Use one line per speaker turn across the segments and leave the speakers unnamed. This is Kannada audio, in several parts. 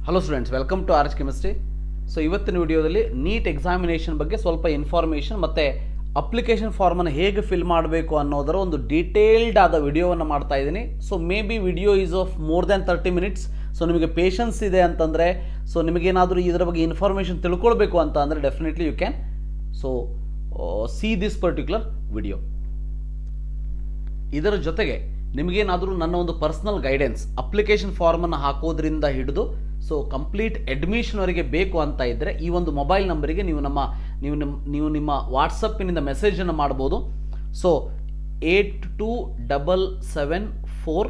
hello students welcome to R H chemistry so ಇವತ್ತಿನ ವಿಡಿಯೋದಲ್ಲಿ ನೀಟ್ ಎಕ್ಸಾಮಿನೇಷನ್ ಬಗ್ಗೆ ಸ್ವಲ್ಪ ಇನ್ಫಾರ್ಮೇಷನ್ ಮತ್ತು ಅಪ್ಲಿಕೇಶನ್ ಫಾರ್ಮನ್ನು ಹೇಗೆ ಫಿಲ್ ಮಾಡಬೇಕು ಅನ್ನೋದರ ಒಂದು ಡೀಟೇಲ್ಡ್ ಆದ ವಿಡಿಯೋವನ್ನು ಮಾಡ್ತಾ ಇದ್ದೀನಿ so maybe video is of more than thirty minutes so ನಿಮಗೆ ಪೇಷನ್ಸ್ ಇದೆ ಅಂತಂದರೆ ಸೊ ನಿಮಗೇನಾದರೂ ಇದರ ಬಗ್ಗೆ ಇನ್ಫಾರ್ಮೇಷನ್ ತಿಳ್ಕೊಳ್ಬೇಕು ಅಂತ ಅಂದರೆ definitely you can so see this particular video ಇದರ ಜೊತೆಗೆ ನಿಮಗೇನಾದರೂ ನನ್ನ ಒಂದು ಪರ್ಸನಲ್ ಗೈಡೆನ್ಸ್ ಅಪ್ಲಿಕೇಶನ್ ಫಾರ್ಮನ್ನು ಹಾಕೋದ್ರಿಂದ ಹಿಡಿದು ಸೊ ಕಂಪ್ಲೀಟ್ ಅಡ್ಮಿಷನ್ವರೆಗೆ ಬೇಕು ಅಂತ ಇದ್ದರೆ ಈ ಒಂದು ಮೊಬೈಲ್ ನಂಬರಿಗೆ ನೀವು ನಮ್ಮ ನೀವು ನಿಮ್ಮ ನೀವು ನಿಮ್ಮ ವಾಟ್ಸಪ್ಪಿನಿಂದ ಮೆಸೇಜನ್ನು ಮಾಡ್ಬೋದು so eight two double seven four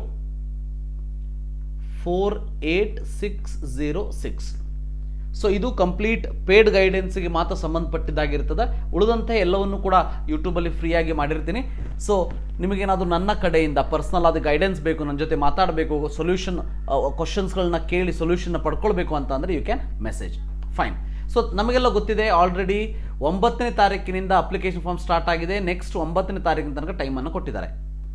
four eight six zero six so ಇದು ಕಂಪ್ಲೀಟ್ ಪೇಡ್ ಗೈಡೆನ್ಸ್ಗೆ ಮಾತ್ರ ಸಂಬಂಧಪಟ್ಟಿದ್ದಾಗಿರ್ತದೆ ಉಳಿದಂತೆ ಎಲ್ಲವನ್ನು ಕೂಡ ಯೂಟ್ಯೂಬಲ್ಲಿ ಫ್ರೀಯಾಗಿ ಮಾಡಿರ್ತೀನಿ ಸೊ ನಿಮಗೇನಾದರೂ ನನ್ನ ಕಡೆಯಿಂದ ಪರ್ಸ್ನಲ್ ಆದ ಗೈಡೆನ್ಸ್ ಬೇಕು ನನ್ನ ಜೊತೆ ಮಾತಾಡಬೇಕು ಸೊಲ್ಯೂಷನ್ ಕ್ವಶನ್ಸ್ಗಳನ್ನ ಕೇಳಿ ಸೊಲ್ಯೂಷನ್ನ ಪಡ್ಕೊಳ್ಬೇಕು ಅಂತ ಅಂದರೆ you can message fine so ನಮಗೆಲ್ಲ ಗೊತ್ತಿದೆ ಆಲ್ರೆಡಿ ಒಂಬತ್ತನೇ ತಾರೀಕಿನಿಂದ ಅಪ್ಲಿಕೇಶನ್ ಫಾರ್ಮ್ ಸ್ಟಾರ್ಟ್ ಆಗಿದೆ ನೆಕ್ಸ್ಟ್ ಒಂಬತ್ತನೇ ತಾರೀಕಿನ ತನಕ ಟೈಮನ್ನು ಕೊಟ್ಟಿದ್ದಾರೆ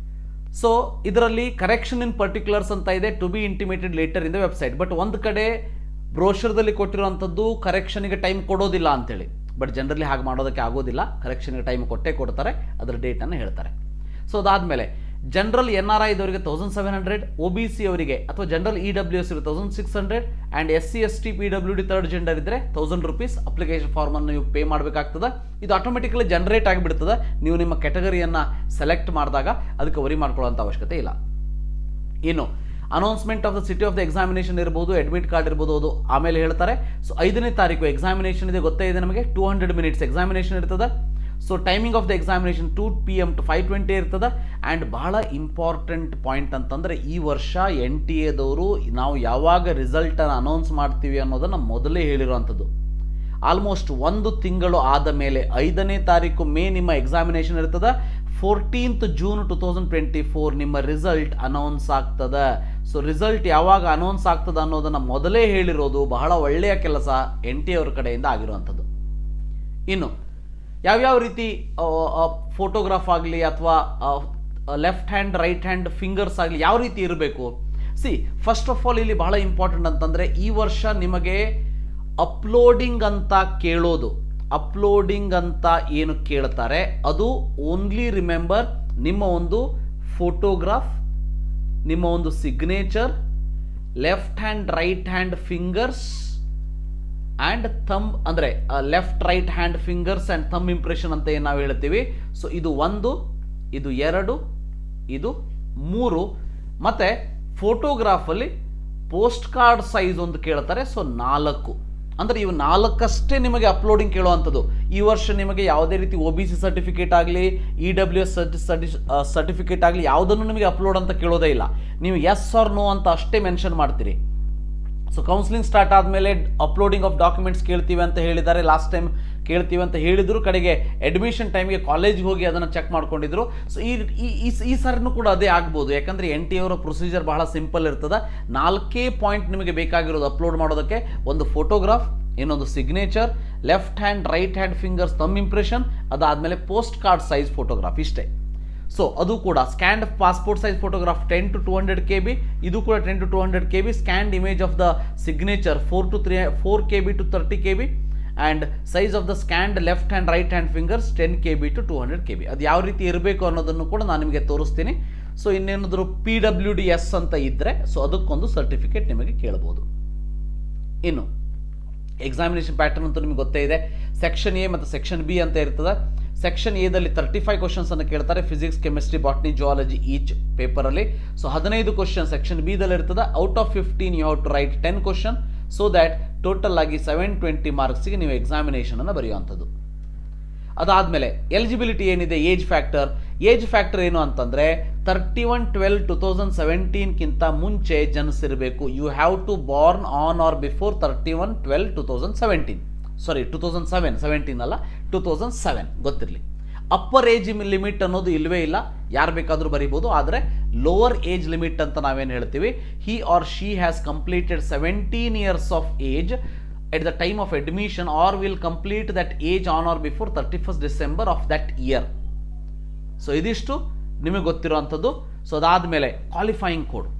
ಸೊ ಇದರಲ್ಲಿ ಕರೆಕ್ಷನ್ ಇನ್ ಪರ್ಟಿಕ್ಯುಲರ್ಸ್ ಅಂತ ಇದೆ to be intimated later in the website but ಒಂದು ಕಡೆ ಬ್ರೋಷರ್ದಲ್ಲಿ ಕೊಟ್ಟಿರುವಂಥದ್ದು ಕರೆಕ್ಷನ್ಗೆ ಟೈಮ್ ಕೊಡೋದಿಲ್ಲ ಅಂತೇಳಿ ಬಟ್ ಜನರಲಿ ಹಾಗೆ ಮಾಡೋದಕ್ಕೆ ಆಗೋದಿಲ್ಲ ಕರೆಕ್ಷನ್ಗೆ ಟೈಮ್ ಕೊಟ್ಟೇ ಕೊಡ್ತಾರೆ ಅದರ ಡೇಟನ್ನು ಹೇಳ್ತಾರೆ ಸೊ ಅದಾದಮೇಲೆ ಜನರಲ್ ಎನ್ ಆರ್ ಐದವರಿಗೆ thousand seven hundred O B C ಅವರಿಗೆ ಅಥವಾ general E W S thousand six hundred and S C S T P W D third gender ಇದ್ದರೆ ತೌಸಂಡ್ ರುಪೀಸ್ ಅಪ್ಲಿಕೇಶನ್ ಫಾರ್ಮನ್ನು ನೀವು ಪೇ ಮಾಡಬೇಕಾಗ್ತದೆ ಇದು ಆಟೋಮೆಟಿಕಲಿ ಜನರೇಟ್ ಆಗಿಬಿಡ್ತದೆ ನೀವು ನಿಮ್ಮ ಕೆಟಗರಿಯನ್ನು ಸೆಲೆಕ್ಟ್ ಮಾಡಿದಾಗ ಅದಕ್ಕೆ ವರಿ ಮಾಡ್ಕೊಳ್ಳೋಂಥ ಅವಶ್ಯಕತೆ ಇಲ್ಲ ಇನ್ನು announcement of the city of the examination ಇರ್ಬೋದು ಅಡ್ಮಿಟ್ ಕಾರ್ಡ್ ಇರ್ಬೋದು ಅದು ಆಮೇಲೆ ಹೇಳ್ತಾರೆ ಸೊ ಐದನೇ ತಾರೀಕು ಎಕ್ಸಾಮಿನೇಷನ್ ಇದೆ ಗೊತ್ತೇ ಇದೆ ನಮಗೆ ಟೂ ಹಂಡ್ರೆಡ್ ಮಿನಿಟ್ಸ್ ಎಕ್ಸಾಮಿನೇಷನ್ ಇರ್ತದೆ so timing of the examination two P M to five twenty ಇರ್ತದೆ ಆ್ಯಂಡ್ ಬಹಳ ಇಂಪಾರ್ಟೆಂಟ್ ಪಾಯಿಂಟ್ ಅಂತಂದರೆ ಈ ವರ್ಷ ಎನ್ ಟಿ ಎದವರು ನಾವು ಯಾವಾಗ ರಿಸಲ್ಟನ್ನು ಅನೌನ್ಸ್ ಮಾಡ್ತೀವಿ ಅನ್ನೋದನ್ನು ಮೊದಲೇ ಹೇಳಿರುವಂಥದ್ದು ಆಲ್ಮೋಸ್ಟ್ ಒಂದು ತಿಂಗಳು ಆದ ಮೇಲೆ ಐದನೇ ತಾರೀಕು ಮೇ ನಿಮ್ಮ ಎಕ್ಸಾಮಿನೇಷನ್ ಇರ್ತದೆ fourteenth June two thousand twenty four ನಿಮ್ಮ ರಿಸಲ್ಟ್ ಅನೌನ್ಸ್ ಆಗ್ತದೆ ಸೊ ರಿಸಲ್ಟ್ ಯಾವಾಗ ಅನೌನ್ಸ್ ಆಗ್ತದೆ ಅನ್ನೋದನ್ನು ಮೊದಲೇ ಹೇಳಿರೋದು ಬಹಳ ಒಳ್ಳೆಯ ಕೆಲಸ ಎನ್ ಟಿ ಅವ್ರ ಕಡೆಯಿಂದ ಆಗಿರುವಂಥದ್ದು ಇನ್ನು ಯಾವ್ಯಾವ ರೀತಿ ಫೋಟೋಗ್ರಾಫ್ ಆಗಲಿ ಅಥವಾ left hand right hand fingers ಆಗಲಿ ಯಾವ ರೀತಿ ಇರಬೇಕು ಸಿ ಫಸ್ಟ್ ಆಫ್ ಆಲ್ ಇಲ್ಲಿ ಬಹಳ ಇಂಪಾರ್ಟೆಂಟ್ ಅಂತಂದರೆ ಈ ವರ್ಷ ನಿಮಗೆ ಅಪ್ಲೋಡಿಂಗ್ ಅಂತ ಕೇಳೋದು ಅಪ್ಲೋಡಿಂಗ್ ಅಂತ ಏನು ಕೇಳ್ತಾರೆ ಅದು ಓನ್ಲಿ ರಿಮೆಂಬರ್ ನಿಮ್ಮ ಒಂದು ಫೋಟೋಗ್ರಾಫ್ ನಿಮ್ಮ ಒಂದು signature left hand right hand fingers and thumb ಅಂದರೆ left right hand fingers and thumb impression ಅಂತ ಏನು ನಾವು ಹೇಳ್ತೀವಿ ಸೊ ಇದು ಒಂದು ಇದು ಎರಡು ಇದು ಮೂರು ಮತ್ತು ಫೋಟೋಗ್ರಾಫಲ್ಲಿ ಪೋಸ್ಟ್ ಕಾರ್ಡ್ ಸೈಜ್ ಒಂದು ಕೇಳ್ತಾರೆ ಸೊ ನಾಲ್ಕು ಅಂದರೆ ಇವು ನಾಲ್ಕಷ್ಟೇ ನಿಮಗೆ ಅಪ್ಲೋಡಿಂಗ್ ಕೇಳುವಂಥದ್ದು ಈ ವರ್ಷ ನಿಮಗೆ ಯಾವುದೇ ರೀತಿ ಒ ಬಿ ಸಿ ಸರ್ಟಿಫಿಕೇಟ್ ಆಗಲಿ E W S certi certificate ಆಗಲಿ ಯಾವುದನ್ನು ನಿಮಗೆ ಅಪ್ಲೋಡ್ ಅಂತ ಕೇಳೋದೇ ಇಲ್ಲ ನೀವು ಎಸ್ ಆರ್ ನೋ ಅಂತ ಅಷ್ಟೇ ಮೆನ್ಷನ್ ಮಾಡ್ತೀರಿ ಸೊ ಕೌನ್ಸಿಲಿಂಗ್ ಸ್ಟಾರ್ಟ್ ಆದಮೇಲೆ ಅಪ್ಲೋಡಿಂಗ್ ಆಫ್ ಡಾಕ್ಯುಮೆಂಟ್ಸ್ ಕೇಳ್ತೀವಿ ಅಂತ ಹೇಳಿದ್ದಾರೆ ಲಾಸ್ಟ್ ಟೈಮ್ ಕೇಳ್ತೀವಿ ಅಂತ ಹೇಳಿದ್ರು ಕಡೆಗೆ ಅಡ್ಮಿಷನ್ ಟೈಮ್ಗೆ ಕಾಲೇಜ್ಗೆ ಹೋಗಿ ಅದನ್ನು ಚೆಕ್ ಮಾಡ್ಕೊಂಡಿದ್ರು ಸೊ ಈ ಈ ಈ ಸರಿನೂ ಕೂಡ ಅದೇ ಆಗ್ಬೋದು ಯಾಕಂದರೆ ಎನ್ ಟಿ ಅವರ ಪ್ರೊಸೀಜರ್ ಬಹಳ ಸಿಂಪಲ್ ಇರ್ತದೆ ನಾಲ್ಕೇ ಪಾಯಿಂಟ್ ನಿಮಗೆ ಬೇಕಾಗಿರೋದು ಅಪ್ಲೋಡ್ ಮಾಡೋದಕ್ಕೆ ಒಂದು ಫೋಟೋಗ್ರಾಫ್ ಇನ್ನೊಂದು signature left hand right hand fingers thumb impression ಅದಾದಮೇಲೆ ಪೋಸ್ಟ್ ಕಾರ್ಡ್ ಸೈಜ್ ಫೋಟೋಗ್ರಾಫ್ ಇಷ್ಟೇ ಸೊ ಅದು ಕೂಡ scanned passport size photograph ten to two hundred K B ಇದು ಕೂಡ ten to two hundred K B scanned image of the signature four to three four K B to thirty K B and size of the scanned left hand right hand fingers ten K B to two hundred K B ಅದು ಯಾವ ರೀತಿ ಇರಬೇಕು ಅನ್ನೋದನ್ನು ಕೂಡ ನಾನು ನಿಮಗೆ ತೋರಿಸ್ತೀನಿ ಸೊ ಇನ್ನೇನಾದರೂ ಪಿ ಡಬ್ಲ್ಯೂ ಡಿ ಎಸ್ ಅಂತ ಇದ್ದರೆ ಸೊ ಅದಕ್ಕೊಂದು ಸರ್ಟಿಫಿಕೇಟ್ ನಿಮಗೆ ಕೇಳ್ಬೋದು ಇನ್ನು ಎಕ್ಸಾಮಿನೇಷನ್ ಪ್ಯಾಟರ್ನ್ ಅಂತೂ ನಿಮಗೆ ಗೊತ್ತೇ ಇದೆ ಸೆಕ್ಷನ್ ಎ ಮತ್ತು ಸೆಕ್ಷನ್ ಬಿ ಅಂತ ಇರ್ತದೆ ಸೆಕ್ಷನ್ ಎದಲ್ಲಿ ತರ್ಟಿ ಫೈವ್ ಕ್ವಶನ್ಸ್ ಅನ್ನು ಕೇಳ್ತಾರೆ physics chemistry botany zoology each ಪೇಪರಲ್ಲಿ ಸೊ ಹದಿನೈದು ಕ್ವಶನ್ ಸೆಕ್ಷನ್ ಬಿದಲ್ಲಿ ಇರ್ತದೆ out of fifteen you have to write ten question so that total ಆಗಿ ಸೆವೆನ್ ಟ್ವೆಂಟಿ ಮಾರ್ಕ್ಸ್ಗೆ ನೀವು ಎಕ್ಸಾಮಿನೇಷನನ್ನು ಬರೆಯುವಂಥದ್ದು ಅದಾದಮೇಲೆ ಎಲಿಜಿಬಿಲಿಟಿ ಏನಿದೆ ಏಜ್ ಫ್ಯಾಕ್ಟರ್ ಏಜ್ ಫ್ಯಾಕ್ಟರ್ ಏನು ಅಂತಂದರೆ thirty one twelve two thousand ಸೆವೆಂಟೀನ್ಗಿಂತ ಮುಂಚೆ ಜನಿಸಿರಬೇಕು you have to born on or before thirty one twelve two thousand seventeen sorry two thousand seven seventeen ಅಲ್ಲ ಟು ತೌಸಂಡ್ ಸೆವೆನ್ ಗೊತ್ತಿರಲಿ ಅಪ್ಪರ್ ಏಜ್ ಲಿಮಿಟ್ ಅನ್ನೋದು ಇಲ್ಲವೇ ಇಲ್ಲ ಯಾರು ಬೇಕಾದರೂ ಬರೀಬೋದು ಆದರೆ ಲೋವರ್ ಏಜ್ ಲಿಮಿಟ್ ಅಂತ ನಾವೇನು ಹೇಳ್ತೀವಿ he or she has completed seventeen years of age at the time of admission or will complete that age on or before thirty first December of that year so ಇದಿಷ್ಟು ನಿಮಗೆ ಗೊತ್ತಿರುವಂಥದ್ದು ಸೊ ಅದಾದಮೇಲೆ ಕ್ವಾಲಿಫೈಯಿಂಗ್ ಕೋಡ್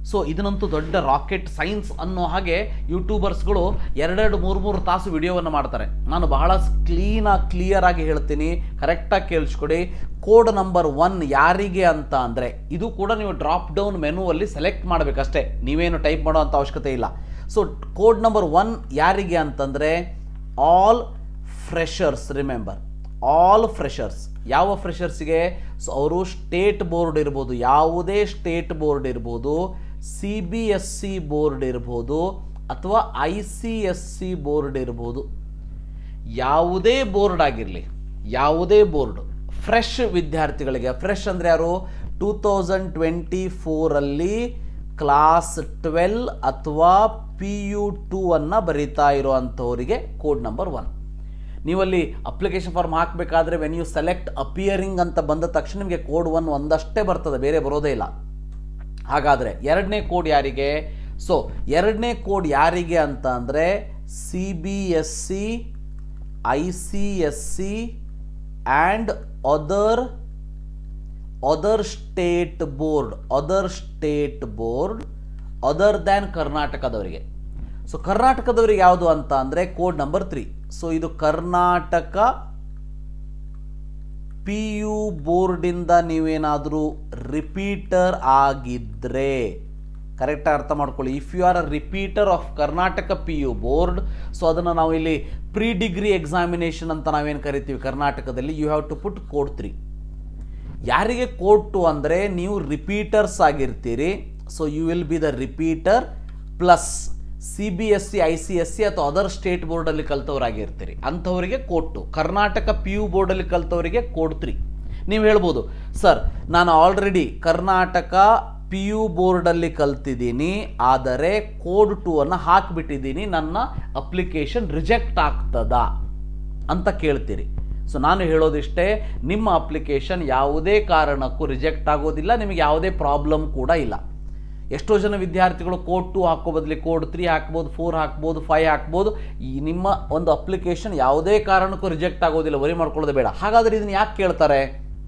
ಸೊ ಇದನ್ನಂತೂ ದೊಡ್ಡ ರಾಕೆಟ್ ಸೈನ್ಸ್ ಅನ್ನೋ ಹಾಗೆ ಯೂಟ್ಯೂಬರ್ಸ್ಗಳು ಎರಡೆರಡು ಮೂರು ಮೂರು ತಾಸು ವಿಡಿಯೋವನ್ನು ಮಾಡ್ತಾರೆ ನಾನು ಬಹಳ ಕ್ಲೀನಾಗಿ ಕ್ಲಿಯರ್ ಆಗಿ ಹೇಳ್ತೀನಿ ಕರೆಕ್ಟಾಗಿ ಕೇಳಿಸ್ಕೊಡಿ ಕೋಡ್ ನಂಬರ್ ಒನ್ ಯಾರಿಗೆ ಅಂತ ಅಂದರೆ ಇದು ಕೂಡ ನೀವು ಡ್ರಾಪ್ ಡೌನ್ ಮೆನುವಲ್ಲಿ ಸೆಲೆಕ್ಟ್ ಮಾಡಬೇಕಷ್ಟೇ ನೀವೇನು ಟೈಪ್ ಮಾಡೋ ಅಂಥ ಅವಶ್ಯಕತೆ ಇಲ್ಲ ಸೊ ಕೋಡ್ ನಂಬರ್ ಒನ್ ಯಾರಿಗೆ ಅಂತಂದರೆ all freshers remember all freshers ಯಾವ ಫ್ರೆಷರ್ಸ್ಗೆ ಸೊ ಅವರು ಸ್ಟೇಟ್ ಬೋರ್ಡ್ ಇರ್ಬೋದು ಯಾವುದೇ ಸ್ಟೇಟ್ ಬೋರ್ಡ್ ಇರ್ಬೋದು C B S C board ಇರ್ಬೋದು ಅಥವಾ I C S C board ಇರ್ಬೋದು ಯಾವುದೇ ಬೋರ್ಡ್ ಆಗಿರಲಿ ಯಾವುದೇ ಬೋರ್ಡ್ ಫ್ರೆಶ್ ವಿದ್ಯಾರ್ಥಿಗಳಿಗೆ ಫ್ರೆಶ್ ಅಂದರೆ ಯಾರು ಟೂ ತೌಸಂಡ್ ಟ್ವೆಂಟಿ ಫೋರಲ್ಲಿ ಕ್ಲಾಸ್ ಟ್ವೆಲ್ ಅಥವಾ ಪಿ ಯು ಟೂ ಅನ್ನು ಬರೀತಾ ಇರೋವಂಥವರಿಗೆ ಕೋಡ್ ನಂಬರ್ ಒನ್ ನೀವಲ್ಲಿ ಅಪ್ಲಿಕೇಶನ್ ಫಾರ್ಮ್ ಹಾಕಬೇಕಾದ್ರೆ ವೆನ್ ಯು ಸೆಲೆಕ್ಟ್ ಅಪಿಯರಿಂಗ್ ಅಂತ ಬಂದ ತಕ್ಷಣ ನಿಮಗೆ ಕೋಡ್ ಒನ್ ಒಂದಷ್ಟೇ ಬರ್ತದೆ ಬೇರೆ ಬರೋದೇ ಇಲ್ಲ ಹಾಗಾದರೆ ಎರಡನೇ ಕೋಡ್ ಯಾರಿಗೆ ಸೊ ಎರಡನೇ ಕೋಡ್ ಯಾರಿಗೆ ಅಂತ ಅಂದರೆ C B S C I C S C and other other state board other state board other than ಕರ್ನಾಟಕದವರಿಗೆ ಸೊ ಕರ್ನಾಟಕದವರಿಗೆ ಯಾವುದು ಅಂತ ಅಂದರೆ ಕೋಡ್ ನಂಬರ್ ತ್ರೀ ಸೊ ಇದು ಕರ್ನಾಟಕ ಪಿ ಯು ಬೋರ್ಡಿಂದ ನೀವೇನಾದರೂ ರಿಪೀಟರ್ ಆಗಿದ್ದರೆ ಕರೆಕ್ಟಾಗಿ ಅರ್ಥ ಮಾಡ್ಕೊಳ್ಳಿ if you are a repeater of Karnataka P U board so ಅದನ್ನು ನಾವು ಇಲ್ಲಿ ಪ್ರೀ ಡಿಗ್ರಿ ಎಕ್ಸಾಮಿನೇಷನ್ ಅಂತ ನಾವೇನು ಕರಿತೀವಿ ಕರ್ನಾಟಕದಲ್ಲಿ you have to put code three ಯಾರಿಗೆ ಕೋಡ್ ಟು ಅಂದರೆ ನೀವು ರಿಪೀಟರ್ಸ್ ಆಗಿರ್ತೀರಿ so you will be the repeater plus C B S C I C S C ಅಥವಾ ಅದರ್ ಸ್ಟೇಟ್ ಬೋರ್ಡಲ್ಲಿ ಕಲ್ತವರಾಗಿರ್ತೀರಿ ಅಂಥವರಿಗೆ code two Karnataka P U ಬೋರ್ಡಲ್ಲಿ ಕಲ್ತವರಿಗೆ ಕೋಡ್ ತ್ರೀ ನೀವು ಹೇಳ್ಬೋದು ಸರ್ ನಾನು ಆಲ್ರೆಡಿ ಕರ್ನಾಟಕ ಪಿ ಯು ಬೋರ್ಡಲ್ಲಿ ಕಲ್ತಿದ್ದೀನಿ ಆದರೆ ಕೋಡ್ ಟು ಅನ್ನು ಹಾಕಿಬಿಟ್ಟಿದ್ದೀನಿ ನನ್ನ ಅಪ್ಲಿಕೇಶನ್ ರಿಜೆಕ್ಟ್ ಆಗ್ತದಾ ಅಂತ ಕೇಳ್ತೀರಿ ಸೊ ನಾನು ಹೇಳೋದಿಷ್ಟೇ ನಿಮ್ಮ ಅಪ್ಲಿಕೇಶನ್ ಯಾವುದೇ ಕಾರಣಕ್ಕೂ ರಿಜೆಕ್ಟ್ ಆಗೋದಿಲ್ಲ ನಿಮಗೆ ಯಾವುದೇ ಪ್ರಾಬ್ಲಮ್ ಕೂಡ ಇಲ್ಲ ಎಷ್ಟೋ ಜನ ವಿದ್ಯಾರ್ಥಿಗಳು ಕೋಡ್ ಟು ಹಾಕೋ ಬದಲಿ ಕೋಡ್ ತ್ರೀ ಹಾಕ್ಬೋದು ಫೋರ್ ಹಾಕ್ಬೋದು ಫೈವ್ ಹಾಕ್ಬೋದು ಈ ನಿಮ್ಮ ಒಂದು ಅಪ್ಲಿಕೇಶನ್ ಯಾವುದೇ ಕಾರಣಕ್ಕೂ ರಿಜೆಕ್ಟ್ ಆಗೋದಿಲ್ಲ ವರಿ ಮಾಡ್ಕೊಳ್ಳೋದು ಬೇಡ ಹಾಗಾದರೆ ಇದನ್ನು ಯಾಕೆ ಕೇಳ್ತಾರೆ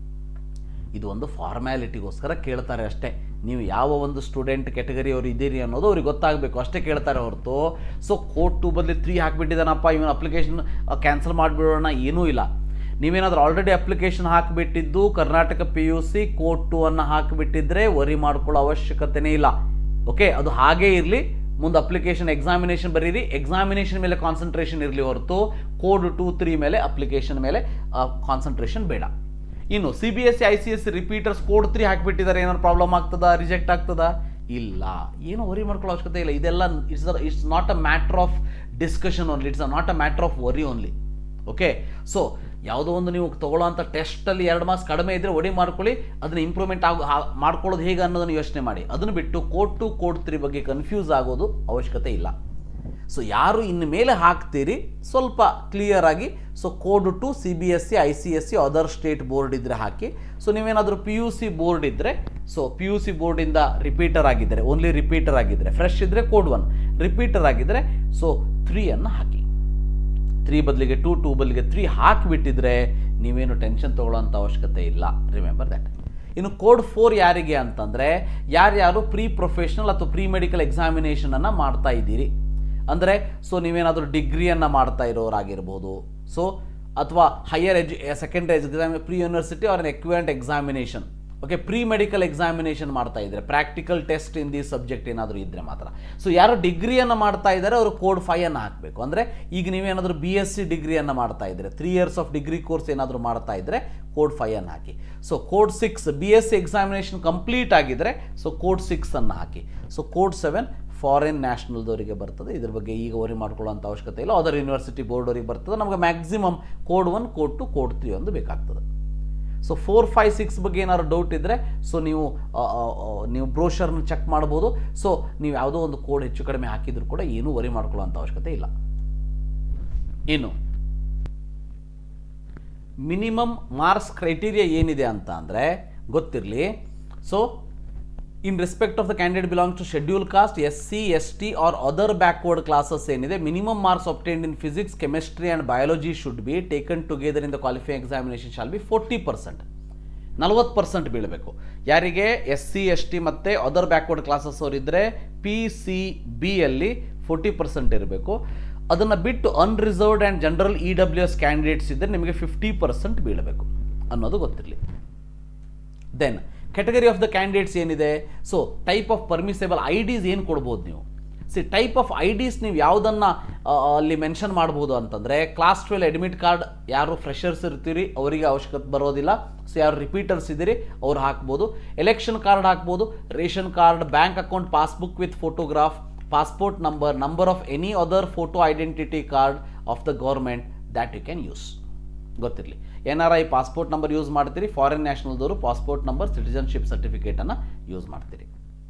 ಇದು ಒಂದು ಫಾರ್ಮ್ಯಾಲಿಟಿಗೋಸ್ಕರ ಕೇಳ್ತಾರೆ ಅಷ್ಟೇ ನೀವು ಯಾವ ಒಂದು ಸ್ಟೂಡೆಂಟ್ ಕೆಟಗರಿ ಅವರು ಇದ್ದೀರಿ ಅನ್ನೋದು ಅವ್ರಿಗೆ ಗೊತ್ತಾಗಬೇಕು ಅಷ್ಟೇ ಕೇಳ್ತಾರೆ ಹೊರತು ಸೊ ಕೋಡ್ ಟು ಬದಲಿ ತ್ರೀ ಹಾಕಿಬಿಟ್ಟಿದ್ದಾನಪ್ಪ ಇವನ ಅಪ್ಲಿಕೇಶನ್ ಕ್ಯಾನ್ಸಲ್ ಮಾಡಿಬಿಡೋಣ ಏನೂ ಇಲ್ಲ ನೀವೇನಾದರೂ ಆಲ್ರೆಡಿ ಅಪ್ಲಿಕೇಶನ್ ಹಾಕಿಬಿಟ್ಟಿದ್ದು Karnataka P U C code two ಅನ್ನು ಹಾಕಿಬಿಟ್ಟಿದ್ರೆ ವರಿ ಮಾಡ್ಕೊಳ್ಳೋ ಅವಶ್ಯಕತೆನೇ ಇಲ್ಲ ಓಕೆ ಅದು ಹಾಗೇ ಇರಲಿ ಮುಂದೆ ಅಪ್ಲಿಕೇಶನ್ ಎಕ್ಸಾಮಿನೇಷನ್ ಬರೀರಿ ಎಕ್ಸಾಮಿನೇಷನ್ ಮೇಲೆ ಕಾನ್ಸಂಟ್ರೇಷನ್ ಇರಲಿ ಹೊರತು ಕೋಡ್ ಟು ತ್ರೀ ಮೇಲೆ ಅಪ್ಲಿಕೇಶನ್ ಮೇಲೆ ಕಾನ್ಸಂಟ್ರೇಷನ್ ಬೇಡ ಇನ್ನು C B S C I C S repeaters code three ಹಾಕಿಬಿಟ್ಟಿದ್ದಾರೆ ಏನಾದ್ರು ಪ್ರಾಬ್ಲಮ್ ಆಗ್ತದಾ ರಿಜೆಕ್ಟ್ ಆಗ್ತದಾ ಇಲ್ಲ ಏನು ವರಿ ಮಾಡ್ಕೊಳ್ಳೋ ಅವಶ್ಯಕತೆ ಇಲ್ಲ ಇದೆಲ್ಲ it's it's not a matter of discussion only it's not a matter of worry only okay so ಯಾವುದೋ ಒಂದು ನೀವು ತೊಗೊಳ್ಳೋಂಥ ಟೆಸ್ಟಲ್ಲಿ ಎರಡು ಮಾರ್ಕ್ಸ್ ಕಡಿಮೆ ಇದ್ದರೆ ಒಡಿ ಮಾಡ್ಕೊಳ್ಳಿ ಅದನ್ನು ಇಂಪ್ರೂವ್ಮೆಂಟ್ ಆಗೋ ಮಾಡ್ಕೊಳ್ಳೋದು ಹೇಗೆ ಅನ್ನೋದನ್ನು ಯೋಚನೆ ಮಾಡಿ ಅದನ್ನು ಬಿಟ್ಟು ಕೋಡ್ ಟು ಕೋಡ್ ತ್ರೀ ಬಗ್ಗೆ ಕನ್ಫ್ಯೂಸ್ ಆಗೋದು ಅವಶ್ಯಕತೆ ಇಲ್ಲ ಸೊ ಯಾರು ಇನ್ನು ಮೇಲೆ ಹಾಕ್ತೀರಿ ಸ್ವಲ್ಪ ಕ್ಲಿಯರ್ ಆಗಿ so code two C B S C I C S C other state board ಇದ್ದರೆ ಹಾಕಿ ಸೊ ನೀವೇನಾದರೂ ಪಿ ಯು ಸಿ ಬೋರ್ಡ್ ಇದ್ದರೆ ಸೊ ಪಿ ಯು ಸಿ ಬೋರ್ಡಿಂದ ರಿಪೀಟರ್ ಆಗಿದ್ದರೆ ಓನ್ಲಿ ರಿಪೀಟರ್ ಆಗಿದ್ದರೆ ಫ್ರೆಶ್ ಇದ್ದರೆ ಕೋಡ್ ಒನ್ ರಿಪೀಟರ್ ಆಗಿದ್ದರೆ ಸೊ ತ್ರೀಯನ್ನು ಹಾಕಿ ತ್ರೀ ಬದಲಿಗೆ ಟೂ ಟೂ ಬದಲಿಗೆ ತ್ರೀ ಹಾಕಿಬಿಟ್ಟಿದ್ರೆ ನೀವೇನು ಟೆನ್ಷನ್ ತೊಗೊಳ್ಳೋಂಥ ಅವಶ್ಯಕತೆ ಇಲ್ಲ ರಿಮೆಂಬರ್ ದ್ಯಾಟ್ ಇನ್ನು ಕೋಡ್ ಫೋರ್ ಯಾರಿಗೆ ಅಂತಂದರೆ ಯಾರ್ಯಾರು ಪ್ರೀ ಪ್ರೊಫೆಷನಲ್ ಅಥವಾ ಪ್ರೀ ಮೆಡಿಕಲ್ ಎಕ್ಸಾಮಿನೇಷನನ್ನು ಮಾಡ್ತಾ ಇದ್ದೀರಿ ಅಂದರೆ ಸೊ ನೀವೇನಾದರೂ ಡಿಗ್ರಿಯನ್ನು ಮಾಡ್ತಾ ಇರೋರಾಗಿರ್ಬೋದು ಸೊ ಅಥವಾ higher edu secondary education pre university or an equivalent examination okay pre medical examination ಮಾಡ್ತಾ ಇದ್ದಾರೆ practical test in the subject ಏನಾದರೂ ಇದ್ದರೆ ಮಾತ್ರ ಸೊ ಯಾರು ಡಿಗ್ರಿಯನ್ನು ಮಾಡ್ತಾ ಇದ್ದಾರೆ ಅವರು ಕೋಡ್ ಫೈವನ್ನು ಹಾಕಬೇಕು ಅಂದರೆ ಈಗ ನೀವೇನಾದರೂ ಬಿ ಎಸ್ ಸಿ ಡಿಗ್ರಿಯನ್ನು ಮಾಡ್ತಾ ಇದ್ದರೆ three years of degree course ಏನಾದರೂ ಮಾಡ್ತಾ ಇದ್ದರೆ ಕೋಡ್ ಫೈವನ್ನು ಹಾಕಿ so code six B S C examination complete ಆಗಿದ್ದರೆ ಸೊ ಕೋಡ್ ಸಿಕ್ಸನ್ನು ಹಾಕಿ ಸೊ ಕೋಡ್ ಸೆವೆನ್ ಫಾರಿನ್ ನ್ಯಾಷನಲ್ದವರಿಗೆ ಬರ್ತದೆ ಇದ್ರ ಬಗ್ಗೆ ಈಗ ವರಿ ಮಾಡ್ಕೊಳ್ಳೋಂಥ ಅವಶ್ಯಕತೆ ಇಲ್ಲ ಅದರ್ ಯೂನಿವರ್ಸಿಟಿ ಬೋರ್ಡವರಿಗೆ ಬರ್ತದೆ ನಮಗೆ maximum code one code two code three ಒಂದು ಬೇಕಾಗ್ತದೆ ಸೊ ಫೋರ್ ಫೈವ್ ಸಿಕ್ಸ್ ಬಗ್ಗೆ ಏನಾದ್ರು ಡೌಟ್ ಇದ್ದರೆ ಸೊ ನೀವು ಆ, ಆ, ಆ, ನೀವು ಬ್ರೋಷರ್ನ ಚೆಕ್ ಮಾಡ್ಬೋದು ಸೊ ನೀವು ಯಾವುದೋ ಒಂದು ಕೋಡ್ ಹೆಚ್ಚು ಕಡಿಮೆ ಹಾಕಿದ್ರು ಕೂಡ ಏನೂ ವರಿ ಮಾಡ್ಕೊಳ್ಳೋಂಥ ಅವಶ್ಯಕತೆ ಇಲ್ಲ ಇನ್ನು ಮಿನಿಮಮ್ ಮಾರ್ಕ್ಸ್ ಕ್ರೈಟೀರಿಯಾ ಏನಿದೆ ಅಂತ ಅಂದರೆ ಗೊತ್ತಿರಲಿ so in respect of the candidate belong to schedule caste S C S T or other backward classes ಏನಿದೆ minimum marks obtained in physics chemistry and biology should be taken together in the qualifying examination shall be forty percent ನಲವತ್ತು ಪರ್ಸೆಂಟ್ ಬೀಳಬೇಕು ಯಾರಿಗೆ ಎಸ್ ಸಿ ಎಸ್ ಟಿ ಮತ್ತು ಅದರ್ ಬ್ಯಾಕ್ವರ್ಡ್ ಕ್ಲಾಸಸ್ ಅವ್ರು ಇದ್ದರೆ ಪಿ ಸಿ ಬಿಯಲ್ಲಿ ಫೋರ್ಟಿ ಪರ್ಸೆಂಟ್ ಇರಬೇಕು ಅದನ್ನು ಬಿಟ್ಟು unreserved and general E W S candidates ಇದ್ದರೆ ನಿಮಗೆ ಫಿಫ್ಟಿ ಪರ್ಸೆಂಟ್ ಬೀಳಬೇಕು ಅನ್ನೋದು ಗೊತ್ತಿರಲಿ then category of the candidates ಏನಿದೆ so type of permissible IDs ಏನು ಕೊಡ್ಬೋದು ನೀವು see type of IDs ನೀವು ಯಾವುದನ್ನು ಅಲ್ಲಿ ಮೆನ್ಷನ್ ಮಾಡ್ಬೋದು ಅಂತಂದರೆ ಕ್ಲಾಸ್ ಟ್ವೆಲ್ ಅಡ್ಮಿಟ್ ಕಾರ್ಡ್ ಯಾರು ಫ್ರೆಷರ್ಸ್ ಇರ್ತೀರಿ ಅವರಿಗೆ ಅವಶ್ಯಕತೆ ಬರೋದಿಲ್ಲ ಸೊ ಯಾರು ರಿಪೀಟರ್ಸ್ ಇದ್ದೀರಿ ಅವ್ರು ಹಾಕ್ಬೋದು ಎಲೆಕ್ಷನ್ ಕಾರ್ಡ್ ಹಾಕ್ಬೋದು ration card bank account passbook with photograph passport number number of any other photo identity card of the government that you can use ಗೊತ್ತಿರಲಿ N R I passport number use ಮಾಡ್ತೀರಿ ಫಾರಿನ್ ನ್ಯಾಷನಲ್ದವರು ಪಾಸ್ಪೋರ್ಟ್ ನಂಬರ್ ಸಿಟಿಜನ್ಶಿಪ್ ಸರ್ಟಿಫಿಕೇಟನ್ನು ಯೂಸ್ ಮಾಡ್ತೀರಿ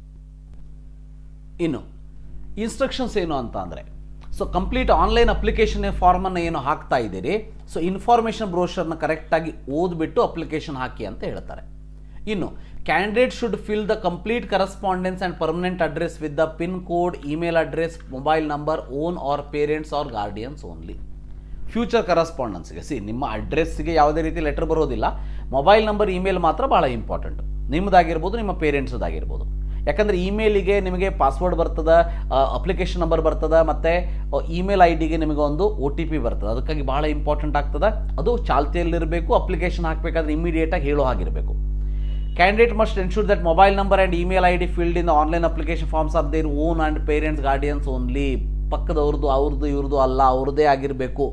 ಇನ್ನು ಇನ್ಸ್ಟ್ರಕ್ಷನ್ಸ್ ಏನು ಅಂತ ಅಂದರೆ ಸೊ ಕಂಪ್ಲೀಟ್ ಆನ್ಲೈನ್ ಅಪ್ಲಿಕೇಶನ್ ಫಾರ್ಮನ್ನು ಏನು ಹಾಕ್ತಾ ಇದ್ದೀರಿ ಸೊ ಇನ್ಫಾರ್ಮೇಷನ್ ಬ್ರೋಷರ್ನ ಕರೆಕ್ಟಾಗಿ ಓದ್ಬಿಟ್ಟು ಅಪ್ಲಿಕೇಶನ್ ಹಾಕಿ ಅಂತ ಹೇಳ್ತಾರೆ ಇನ್ನು candidate should fill the complete correspondence and permanent address with the pin code email address mobile number own or parents or guardians only future ಕರೆಸ್ಪಾಂಡೆನ್ಸ್ಗೆ ಸಿ ನಿಮ್ಮ ಅಡ್ರೆಸ್ಗೆ ಯಾವುದೇ ರೀತಿ ಲೆಟರ್ ಬರೋದಿಲ್ಲ ಮೊಬೈಲ್ ನಂಬರ್ ಇಮೇಲ್ ಮಾತ್ರ ಭಾಳ ಇಂಪಾರ್ಟೆಂಟ್ ನಿಮ್ಮದಾಗಿರ್ಬೋದು ನಿಮ್ಮ ಪೇರೆಂಟ್ಸ್ದಾಗಿರ್ಬೋದು ಯಾಕಂದರೆ ಇಮೇಲಿಗೆ ನಿಮಗೆ ಪಾಸ್ವರ್ಡ್ ಬರ್ತದೆ ಅಪ್ಲಿಕೇಶನ್ ನಂಬರ್ ಬರ್ತದೆ ಮತ್ತು ಇಮೇಲ್ ಐ ಡಿಗೆ ನಿಮಗೆ ಒಂದು ಒ ಟಿ ಪಿ ಬರ್ತದೆ ಅದಕ್ಕಾಗಿ ಭಾಳ ಇಂಪಾರ್ಟೆಂಟ್ ಆಗ್ತದೆ ಅದು ಚಾಲ್ತಿಯಲ್ಲಿರಬೇಕು ಅಪ್ಲಿಕೇಶನ್ ಹಾಕಬೇಕಾದ್ರೆ ಇಮಿಡಿಯೇಟಾಗಿ ಹೇಳೋ ಹಾಗಿರಬೇಕು candidate must ensure that mobile number and email I D field in online application forms are their own and parents guardians only ಪಕ್ಕದವ್ರದ್ದು ಅವ್ರದ್ದು ಇವ್ರದ್ದು ಅಲ್ಲ ಅವ್ರದ್ದೇ ಆಗಿರಬೇಕು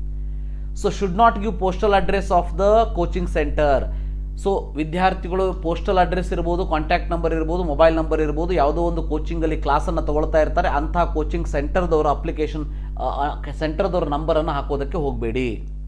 so should not give postal address of the coaching centre so ವಿದ್ಯಾರ್ಥಿಗಳು ಪೋಸ್ಟಲ್ ಅಡ್ರೆಸ್ ಇರ್ಬೋದು ಕಾಂಟ್ಯಾಕ್ಟ್ ನಂಬರ್ ಇರ್ಬೋದು ಮೊಬೈಲ್ ನಂಬರ್ ಇರ್ಬೋದು ಯಾವುದೋ ಒಂದು ಕೋಚಿಂಗಲ್ಲಿ ಕ್ಲಾಸನ್ನು ತಗೊಳ್ತಾ ಇರ್ತಾರೆ ಅಂತಹ ಕೋಚಿಂಗ್ ಸೆಂಟರ್ದವರ ಅಪ್ಲಿಕೇಶನ್ ಸೆಂಟರ್ದವ್ರ ನಂಬರನ್ನು ಹಾಕೋದಕ್ಕೆ ಹೋಗಬೇಡಿ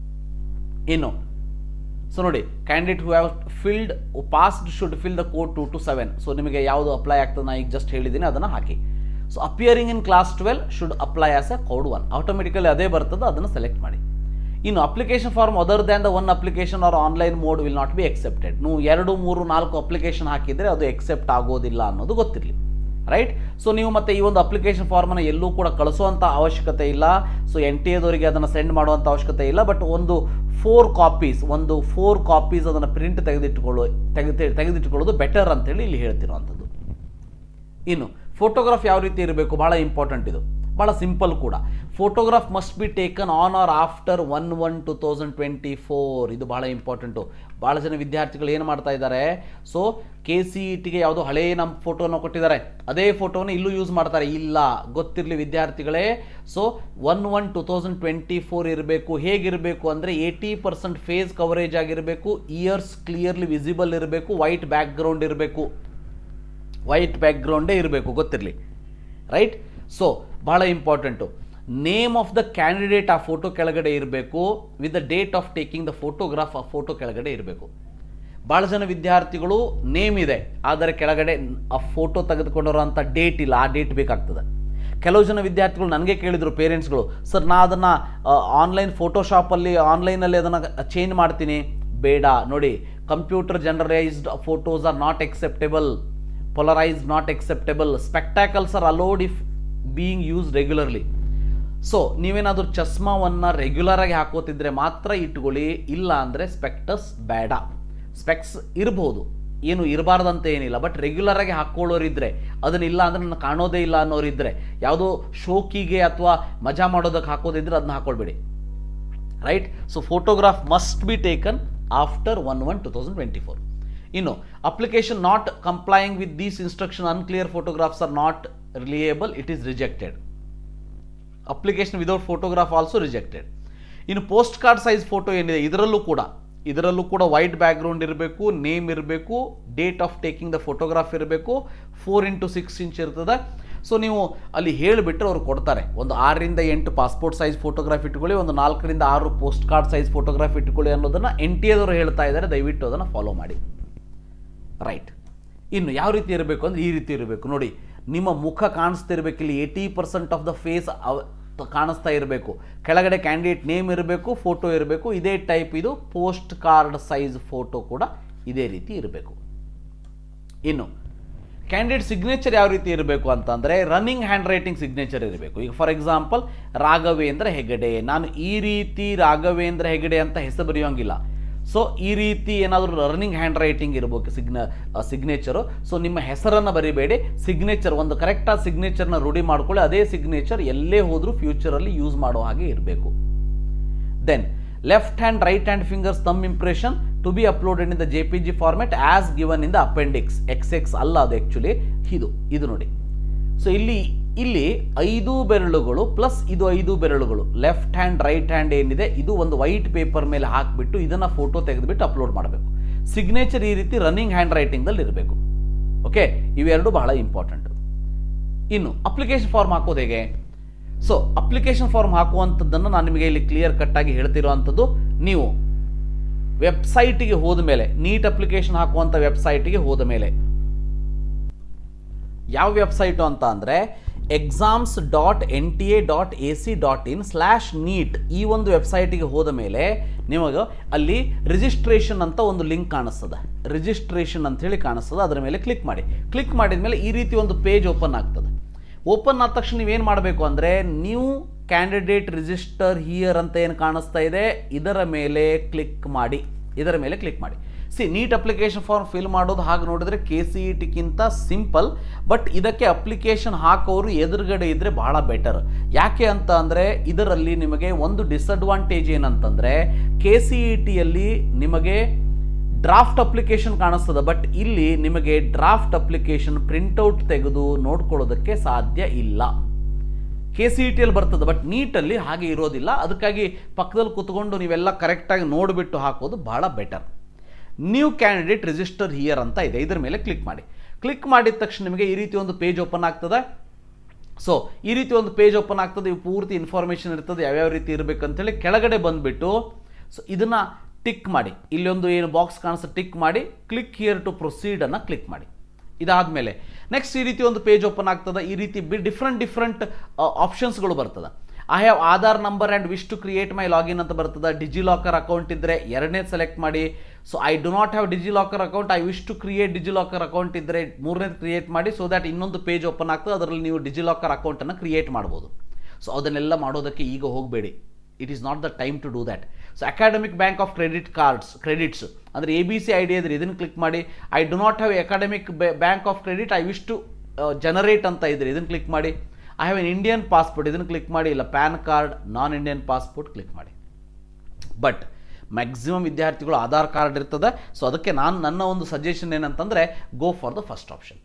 ಇನ್ನು ಸೊ ನೋಡಿ candidate who have filled passed should fill the code two two seven so ನಿಮಗೆ ಯಾವುದು ಅಪ್ಲೈ ಆಗ್ತದೆ ನಾನು ಈಗ ಜಸ್ಟ್ ಹೇಳಿದ್ದೀನಿ ಅದನ್ನು ಹಾಕಿ so appearing in class twelve should apply as a code one automatically ಅದೇ ಬರ್ತದೆ ಅದನ್ನು ಸೆಲೆಕ್ಟ್ ಮಾಡಿ ಇನ್ನು application form other than the one application or online mode will not be accepted ನೀವು ಎರಡು ಮೂರು ನಾಲ್ಕು ಅಪ್ಲಿಕೇಶನ್ ಹಾಕಿದರೆ ಅದು ಎಕ್ಸೆಪ್ಟ್ ಆಗೋದಿಲ್ಲ ಅನ್ನೋದು ಗೊತ್ತಿರಲಿ ರೈಟ್ ಸೊ ನೀವು ಮತ್ತೆ ಈ ಒಂದು ಅಪ್ಲಿಕೇಶನ್ ಫಾರ್ಮನ್ನು ಎಲ್ಲೂ ಕೂಡ ಕಳಿಸುವಂಥ ಅವಶ್ಯಕತೆ ಇಲ್ಲ ಸೊ ಎನ್ ಟಿ ಎದವರಿಗೆ ಅದನ್ನು ಸೆಂಡ್ ಮಾಡುವಂಥ ಅವಶ್ಯಕತೆ ಇಲ್ಲ ಬಟ್ ಒಂದು ಫೋರ್ ಕಾಪೀಸ್ ಒಂದು ಫೋರ್ ಕಾಪೀಸ್ ಅದನ್ನು ಪ್ರಿಂಟ್ ತೆಗೆದಿಟ್ಟುಕೊಳ್ಳೋ ತೆಗೆದು ತೆಗೆದಿಟ್ಟುಕೊಳ್ಳೋದು ಬೆಟರ್ ಅಂತೇಳಿ ಇಲ್ಲಿ ಹೇಳ್ತಿರೋವಂಥದ್ದು ಇನ್ನು ಫೋಟೋಗ್ರಾಫ್ ಯಾವ ರೀತಿ ಇರಬೇಕು ಭಾಳ ಇಂಪಾರ್ಟೆಂಟ್ ಇದು ಭಾಳ ಸಿಂಪಲ್ ಕೂಡ photograph must be taken on or after one one two thousand twenty four ಇದು ಭಾಳ ಇಂಪಾರ್ಟೆಂಟು ಭಾಳ ಜನ ವಿದ್ಯಾರ್ಥಿಗಳು ಏನು ಮಾಡ್ತಾ ಇದ್ದಾರೆ ಸೊ ಕೆ ಸಿ ಇ ಟಿಗೆ ಯಾವುದೋ ಹಳೆಯ ನಮ್ಮ ಫೋಟೋನ ಕೊಟ್ಟಿದ್ದಾರೆ ಅದೇ ಫೋಟೋನ ಇಲ್ಲೂ ಯೂಸ್ ಮಾಡ್ತಾರೆ ಇಲ್ಲ ಗೊತ್ತಿರಲಿ ವಿದ್ಯಾರ್ಥಿಗಳೇ so one one two thousand twenty four ಇರಬೇಕು ಹೇಗಿರಬೇಕು ಅಂದರೆ ಏಯ್ಟಿ ಪರ್ಸೆಂಟ್ ಫೇಸ್ ಕವರೇಜ್ ಆಗಿರಬೇಕು ಇಯರ್ಸ್ ಕ್ಲಿಯರ್ಲಿ ವಿಸಿಬಲ್ ಇರಬೇಕು ವೈಟ್ ಬ್ಯಾಕ್ಗ್ರೌಂಡ್ ಇರಬೇಕು ವೈಟ್ ಬ್ಯಾಕ್ಗ್ರೌಂಡೇ ಇರಬೇಕು ಗೊತ್ತಿರಲಿ ರೈಟ್ ಸೊ ಭಾಳ important name of the candidate ಆ ಫೋಟೋ ಕೆಳಗಡೆ ಇರಬೇಕು with the date of taking the photograph ಆ ಫೋಟೋ ಕೆಳಗಡೆ ಇರಬೇಕು ಭಾಳ ಜನ ವಿದ್ಯಾರ್ಥಿಗಳು ನೇಮ್ ಇದೆ ಆದರೆ ಕೆಳಗಡೆ ಆ ಫೋಟೋ ತೆಗೆದುಕೊಂಡಿರೋಂಥ ಡೇಟ್ ಇಲ್ಲ ಆ ಡೇಟ್ ಬೇಕಾಗ್ತದೆ ಕೆಲವು ಜನ ವಿದ್ಯಾರ್ಥಿಗಳು ನನಗೆ ಕೇಳಿದರು ಪೇರೆಂಟ್ಸ್ಗಳು ಸರ್ ನಾ ಅದನ್ನು ಆನ್ಲೈನ್ ಫೋಟೋಶಾಪಲ್ಲಿ ಆನ್ಲೈನಲ್ಲಿ ಅದನ್ನು ಚೇಂಜ್ ಮಾಡ್ತೀನಿ ಬೇಡ ನೋಡಿ computer generalised photos are not acceptable polarise not acceptable spectacles are allowed if being use regularly so ನೀವೇನಾದರೂ ಚಸ್ಮಾವನ್ನು ರೆಗ್ಯುಲರಾಗಿ ಹಾಕೋತಿದ್ರೆ ಮಾತ್ರ ಇಟ್ಕೊಳ್ಳಿ ಇಲ್ಲ ಅಂದರೆ ಸ್ಪೆಕ್ಟಸ್ ಬೇಡ ಸ್ಪೆಕ್ಸ್ ಇರ್ಬೋದು ಏನು ಇರಬಾರ್ದಂತ ಏನಿಲ್ಲ ಬಟ್ ರೆಗ್ಯುಲರಾಗಿ ಹಾಕ್ಕೊಳ್ಳೋರಿದ್ರೆ ಅದನ್ನಿಲ್ಲ ಅಂದರೆ ನನ್ನ ಕಾಣೋದೇ ಇಲ್ಲ ಅನ್ನೋರಿದ್ದರೆ ಯಾವುದೋ ಶೋಕಿಗೆ ಅಥವಾ ಮಜಾ ಮಾಡೋದಕ್ಕೆ ಹಾಕೋದಿದ್ರೆ ಅದನ್ನ ಹಾಕೊಳ್ಬೇಡಿ right so photograph must be taken after one one two thousand twenty four ಇನ್ನು application not complying with these instruction unclear photographs are not reliable it is rejected application without photograph also rejected ಇನ್ನು ಪೋಸ್ಟ್ ಕಾರ್ಡ್ ಸೈಜ್ ಫೋಟೋ ಏನಿದೆ ಇದರಲ್ಲೂ ಕೂಡ ಇದರಲ್ಲೂ ಕೂಡ ವೈಟ್ ಬ್ಯಾಕ್ಗ್ರೌಂಡ್ ಇರಬೇಕು ನೇಮ್ ಇರಬೇಕು date of taking the photograph ಇರಬೇಕು ಫೋರ್ ಇಂಟು ಸಿಕ್ಸ್ ಇಂಚ್ ಇರ್ತದೆ ಸೊ ನೀವು ಅಲ್ಲಿ ಹೇಳಿಬಿಟ್ರೆ ಅವ್ರು ಕೊಡ್ತಾರೆ ಒಂದು ಆರರಿಂದ ಎಂಟು ಪಾಸ್ಪೋರ್ಟ್ ಸೈಜ್ ಫೋಟೋಗ್ರಾಫ್ ಇಟ್ಕೊಳ್ಳಿ ಒಂದು ನಾಲ್ಕರಿಂದ ಆರು ಪೋಸ್ಟ್ ಕಾರ್ಡ್ ಸೈಜ್ ಫೋಟೋಗ್ರಾಫ್ ಇಟ್ಕೊಳ್ಳಿ ಅನ್ನೋದನ್ನು ಎನ್ ಟಿ ಎದವರು ಹೇಳ್ತಾ ಇದ್ದಾರೆ ದಯವಿಟ್ಟು ಅದನ್ನು ಫಾಲೋ ಮಾಡಿ ರೈಟ್ ಇನ್ನು ಯಾವ ರೀತಿ ಇರಬೇಕು ಅಂದರೆ ಈ ರೀತಿ ಇರಬೇಕು ನೋಡಿ ನಿಮ್ಮ ಮುಖ ಕಾಣಿಸ್ತಿರ್ಬೇಕು ಇಲ್ಲಿ eighty percent of the face ಕಾಣಿಸ್ತಾ ಇರಬೇಕು ಕೆಳಗಡೆ ಕ್ಯಾಂಡಿಡೇಟ್ ನೇಮ್ ಇರಬೇಕು ಫೋಟೋ ಇರಬೇಕು ಇದೇ ಟೈಪ್ ಇದು ಪೋಸ್ಟ್ ಕಾರ್ಡ್ ಸೈಜ್ ಫೋಟೋ ಕೂಡ ಇದೇ ರೀತಿ ಇರಬೇಕು ಇನ್ನು ಕ್ಯಾಂಡಿಡೇಟ್ ಸಿಗ್ನೇಚರ್ ಯಾವ ರೀತಿ ಇರಬೇಕು ಅಂತಂದರೆ ರನ್ನಿಂಗ್ ಹ್ಯಾಂಡ್ ರೈಟಿಂಗ್ ಸಿಗ್ನೇಚರ್ ಇರಬೇಕು ಈಗ ಫಾರ್ ಎಕ್ಸಾಂಪಲ್ ರಾಘವೇಂದ್ರ ಹೆಗಡೆ ನಾನು ಈ ರೀತಿ ರಾಘವೇಂದ್ರ ಹೆಗಡೆ ಅಂತ ಹೆಸರು ಬರೆಯೋಂಗಿಲ್ಲ ಸೊ ಈ ರೀತಿ ಏನಾದರೂ ರನ್ನಿಂಗ್ ಹ್ಯಾಂಡ್ ರೈಟಿಂಗ್ ಇರಬೇಕು ಸಿಗ್ನ ಸಿಗ್ನೇಚರು ಸೊ ನಿಮ್ಮ ಹೆಸರನ್ನು ಬರಿಬೇಡಿ ಸಿಗ್ನೇಚರ್ ಒಂದು ಕರೆಕ್ಟಾದ ಸಿಗ್ನೇಚರ್ನ ರೂಢಿ ಮಾಡ್ಕೊಳ್ಳಿ ಅದೇ ಸಿಗ್ನೇಚರ್ ಎಲ್ಲೇ ಹೋದರೂ ಫ್ಯೂಚರಲ್ಲಿ ಯೂಸ್ ಮಾಡೋ ಹಾಗೆ ಇರಬೇಕು then left hand right hand fingers thumb impression to be uploaded in the J P G format as given in the appendix X X ಅಲ್ಲ ಅದು ಆ್ಯಕ್ಚುಲಿ ಇದು ಇದು ನೋಡಿ ಸೊ ಇಲ್ಲಿ ಇಲ್ಲಿ ಐದು ಬೆರಳುಗಳು ಪ್ಲಸ್ ಇದು ಐದು ಬೆರಳುಗಳು ಲೆಫ್ಟ್ ಹ್ಯಾಂಡ್ ರೈಟ್ ಹ್ಯಾಂಡ್ ಏನಿದೆ ಇದು ಒಂದು ವೈಟ್ ಪೇಪರ್ ಮೇಲೆ ಹಾಕಿಬಿಟ್ಟು ಇದನ್ನು ಫೋಟೋ ತೆಗೆದುಬಿಟ್ಟು ಅಪ್ಲೋಡ್ ಮಾಡಬೇಕು ಸಿಗ್ನೇಚರ್ ಈ ರೀತಿ ರನ್ನಿಂಗ್ ಹ್ಯಾಂಡ್ ರೈಟಿಂಗ್ದಲ್ಲಿ ಇರಬೇಕು ಓಕೆ ಇವೆರಡು ಬಹಳ ಇಂಪಾರ್ಟೆಂಟ್ ಇನ್ನು ಅಪ್ಲಿಕೇಶನ್ ಫಾರ್ಮ್ ಹಾಕೋದು ಹೇಗೆ ಸೊ ಅಪ್ಲಿಕೇಶನ್ ಫಾರ್ಮ್ ಹಾಕುವಂಥದ್ದನ್ನು ನಾನು ನಿಮಗೆ ಇಲ್ಲಿ ಕ್ಲಿಯರ್ ಕಟ್ಟಾಗಿ ಹೇಳ್ತಿರುವಂಥದ್ದು ನೀವು ವೆಬ್ಸೈಟಿಗೆ ಹೋದ ಮೇಲೆ ನೀಟ್ ಅಪ್ಲಿಕೇಶನ್ ಹಾಕುವಂಥ ವೆಬ್ಸೈಟಿಗೆ ಹೋದ ಮೇಲೆ ಯಾವ ವೆಬ್ಸೈಟು ಅಂತ ಅಂದರೆ exams dot N T A dot A C dot in slash NEET ಈ ಒಂದು ವೆಬ್ಸೈಟಿಗೆ ಹೋದ ಮೇಲೆ ನಿಮಗೆ ಅಲ್ಲಿ ರಿಜಿಸ್ಟ್ರೇಷನ್ ಅಂತ ಒಂದು ಲಿಂಕ್ ಕಾಣಿಸ್ತದೆ ರಿಜಿಸ್ಟ್ರೇಷನ್ ಅಂತ ಹೇಳಿ ಕಾಣಿಸ್ತದೆ ಅದರ ಮೇಲೆ ಕ್ಲಿಕ್ ಮಾಡಿ ಕ್ಲಿಕ್ ಮಾಡಿದ ಮೇಲೆ ಈ ರೀತಿ ಒಂದು ಪೇಜ್ ಓಪನ್ ಆಗ್ತದೆ ಓಪನ್ ಆದ ತಕ್ಷಣ ನೀವೇನು ಮಾಡಬೇಕು ಅಂದರೆ ನ್ಯೂ ಕ್ಯಾಂಡಿಡೇಟ್ ರಿಜಿಸ್ಟರ್ ಹಿಯರ್ ಅಂತ ಏನು ಕಾಣಿಸ್ತಾ ಇದೆ ಇದರ ಮೇಲೆ ಕ್ಲಿಕ್ ಮಾಡಿ ಇದರ ಮೇಲೆ ಕ್ಲಿಕ್ ಮಾಡಿ see NEET application form fill ಮಾಡೋದು ಹಾಗೆ ನೋಡಿದ್ರೆ ಕೆ ಸಿ ಇ ಟಿಗಿಂತ ಸಿಂಪಲ್ ಬಟ್ ಇದಕ್ಕೆ ಅಪ್ಲಿಕೇಶನ್ ಹಾಕೋರು ಎದುರುಗಡೆ ಇದ್ದರೆ ಬಹಳ ಬೆಟರ್ ಯಾಕೆ ಅಂತ ಅಂದರೆ ಇದರಲ್ಲಿ ನಿಮಗೆ ಒಂದು ಡಿಸಡ್ವಾಂಟೇಜ್ ಏನಂತಂದರೆ ಕೆ ಸಿ ಇ ಟಿಯಲ್ಲಿ ನಿಮಗೆ ಡ್ರಾಫ್ಟ್ ಅಪ್ಲಿಕೇಶನ್ ಕಾಣಿಸ್ತದೆ ಬಟ್ ಇಲ್ಲಿ ನಿಮಗೆ ಡ್ರಾಫ್ಟ್ ಅಪ್ಲಿಕೇಶನ್ ಪ್ರಿಂಟೌಟ್ ತೆಗೆದು ನೋಡ್ಕೊಳ್ಳೋದಕ್ಕೆ ಸಾಧ್ಯ ಇಲ್ಲ ಕೆ ಸಿ ಇ ಟಿಯಲ್ಲಿ ಬರ್ತದೆ ಬಟ್ ನೀಟಲ್ಲಿ ಹಾಗೆ ಇರೋದಿಲ್ಲ ಅದಕ್ಕಾಗಿ ಪಕ್ಕದಲ್ಲಿ ಕುತ್ಕೊಂಡು ನೀವೆಲ್ಲ ಕರೆಕ್ಟಾಗಿ ನೋಡಿಬಿಟ್ಟು ಹಾಕೋದು ಬಹಳ better new candidate register here ಅಂತ ಇದೆ ಇದ್ರ ಮೇಲೆ ಕ್ಲಿಕ್ ಮಾಡಿ ಕ್ಲಿಕ್ ಮಾಡಿದ ತಕ್ಷಣ ನಿಮಗೆ ಈ ರೀತಿ ಒಂದು ಪೇಜ್ ಓಪನ್ ಆಗ್ತದೆ ಸೊ ಈ ರೀತಿ ಒಂದು ಪೇಜ್ ಓಪನ್ ಆಗ್ತದೆ ಇವು ಪೂರ್ತಿ ಇನ್ಫಾರ್ಮೇಷನ್ ಇರ್ತದೆ ಯಾವ್ಯಾವ ರೀತಿ ಇರಬೇಕಂತೇಳಿ ಕೆಳಗಡೆ ಬಂದುಬಿಟ್ಟು ಸೊ ಇದನ್ನು ಟಿಕ್ ಮಾಡಿ ಇಲ್ಲೊಂದು ಏನು ಬಾಕ್ಸ್ ಕಾಣಿಸುತ್ತೆ ಟಿಕ್ ಮಾಡಿ ಕ್ಲಿಕ್ ಹಿಯರ್ ಟು ಪ್ರೊಸೀಡನ್ನು ಕ್ಲಿಕ್ ಮಾಡಿ ಇದಾದಮೇಲೆ ನೆಕ್ಸ್ಟ್ ಈ ರೀತಿ ಒಂದು ಪೇಜ್ ಓಪನ್ ಆಗ್ತದೆ ಈ ರೀತಿ ಬಿ ಡಿಫ್ರೆಂಟ್ ಡಿಫ್ರೆಂಟ್ ಆಪ್ಷನ್ಸ್ಗಳು ಬರ್ತದೆ I have Aadhaar number and wish to create my login ಅಂತ ಬರ್ತದೆ ಡಿಜಿ ಲಾಕರ್ ಅಕೌಂಟ್ ಇದ್ದರೆ ಎರಡನೇ ಸೆಲೆಕ್ಟ್ ಮಾಡಿ so I do not have DigiLocker account I wish to create DigiLocker account ಇದ್ದರೆ ಮೂರನೇದು ಕ್ರಿಯೇಟ್ ಮಾಡಿ ಸೊ ದ್ಯಾಟ್ ಇನ್ನೊಂದು ಪೇಜ್ ಓಪನ್ ಆಗ್ತದೆ ಅದರಲ್ಲಿ ನೀವು ಡಿಜಿ ಲಾಕರ್ ಅಕೌಂಟನ್ನು ಕ್ರಿಯೇಟ್ ಮಾಡ್ಬೋದು ಸೊ ಅದನ್ನೆಲ್ಲ ಮಾಡೋದಕ್ಕೆ ಈಗ ಹೋಗಬೇಡಿ it is not the time to do that so academic bank of credit cards credits ಅಂದರೆ A B C I D ಇದ್ರೆ ಇದನ್ನು ಕ್ಲಿಕ್ ಮಾಡಿ I do not have academic bank of credit I wish to generate ಅಂತ ಇದ್ರೆ ಇದನ್ನು ಕ್ಲಿಕ್ ಮಾಡಿ I have an Indian passport ಇದನ್ನು ಕ್ಲಿಕ್ ಮಾಡಿ ಇಲ್ಲ PAN card non Indian passport click ಮಾಡಿ ಬಟ್ ಮ್ಯಾಕ್ಸಿಮಮ್ ವಿದ್ಯಾರ್ಥಿಗಳು ಆಧಾರ್ ಕಾರ್ಡ್ ಇರ್ತದೆ ಸೊ ಅದಕ್ಕೆ ನಾನು ನನ್ನ ಒಂದು ಸಜೆಷನ್ ಏನಂತಂದರೆ go for the first option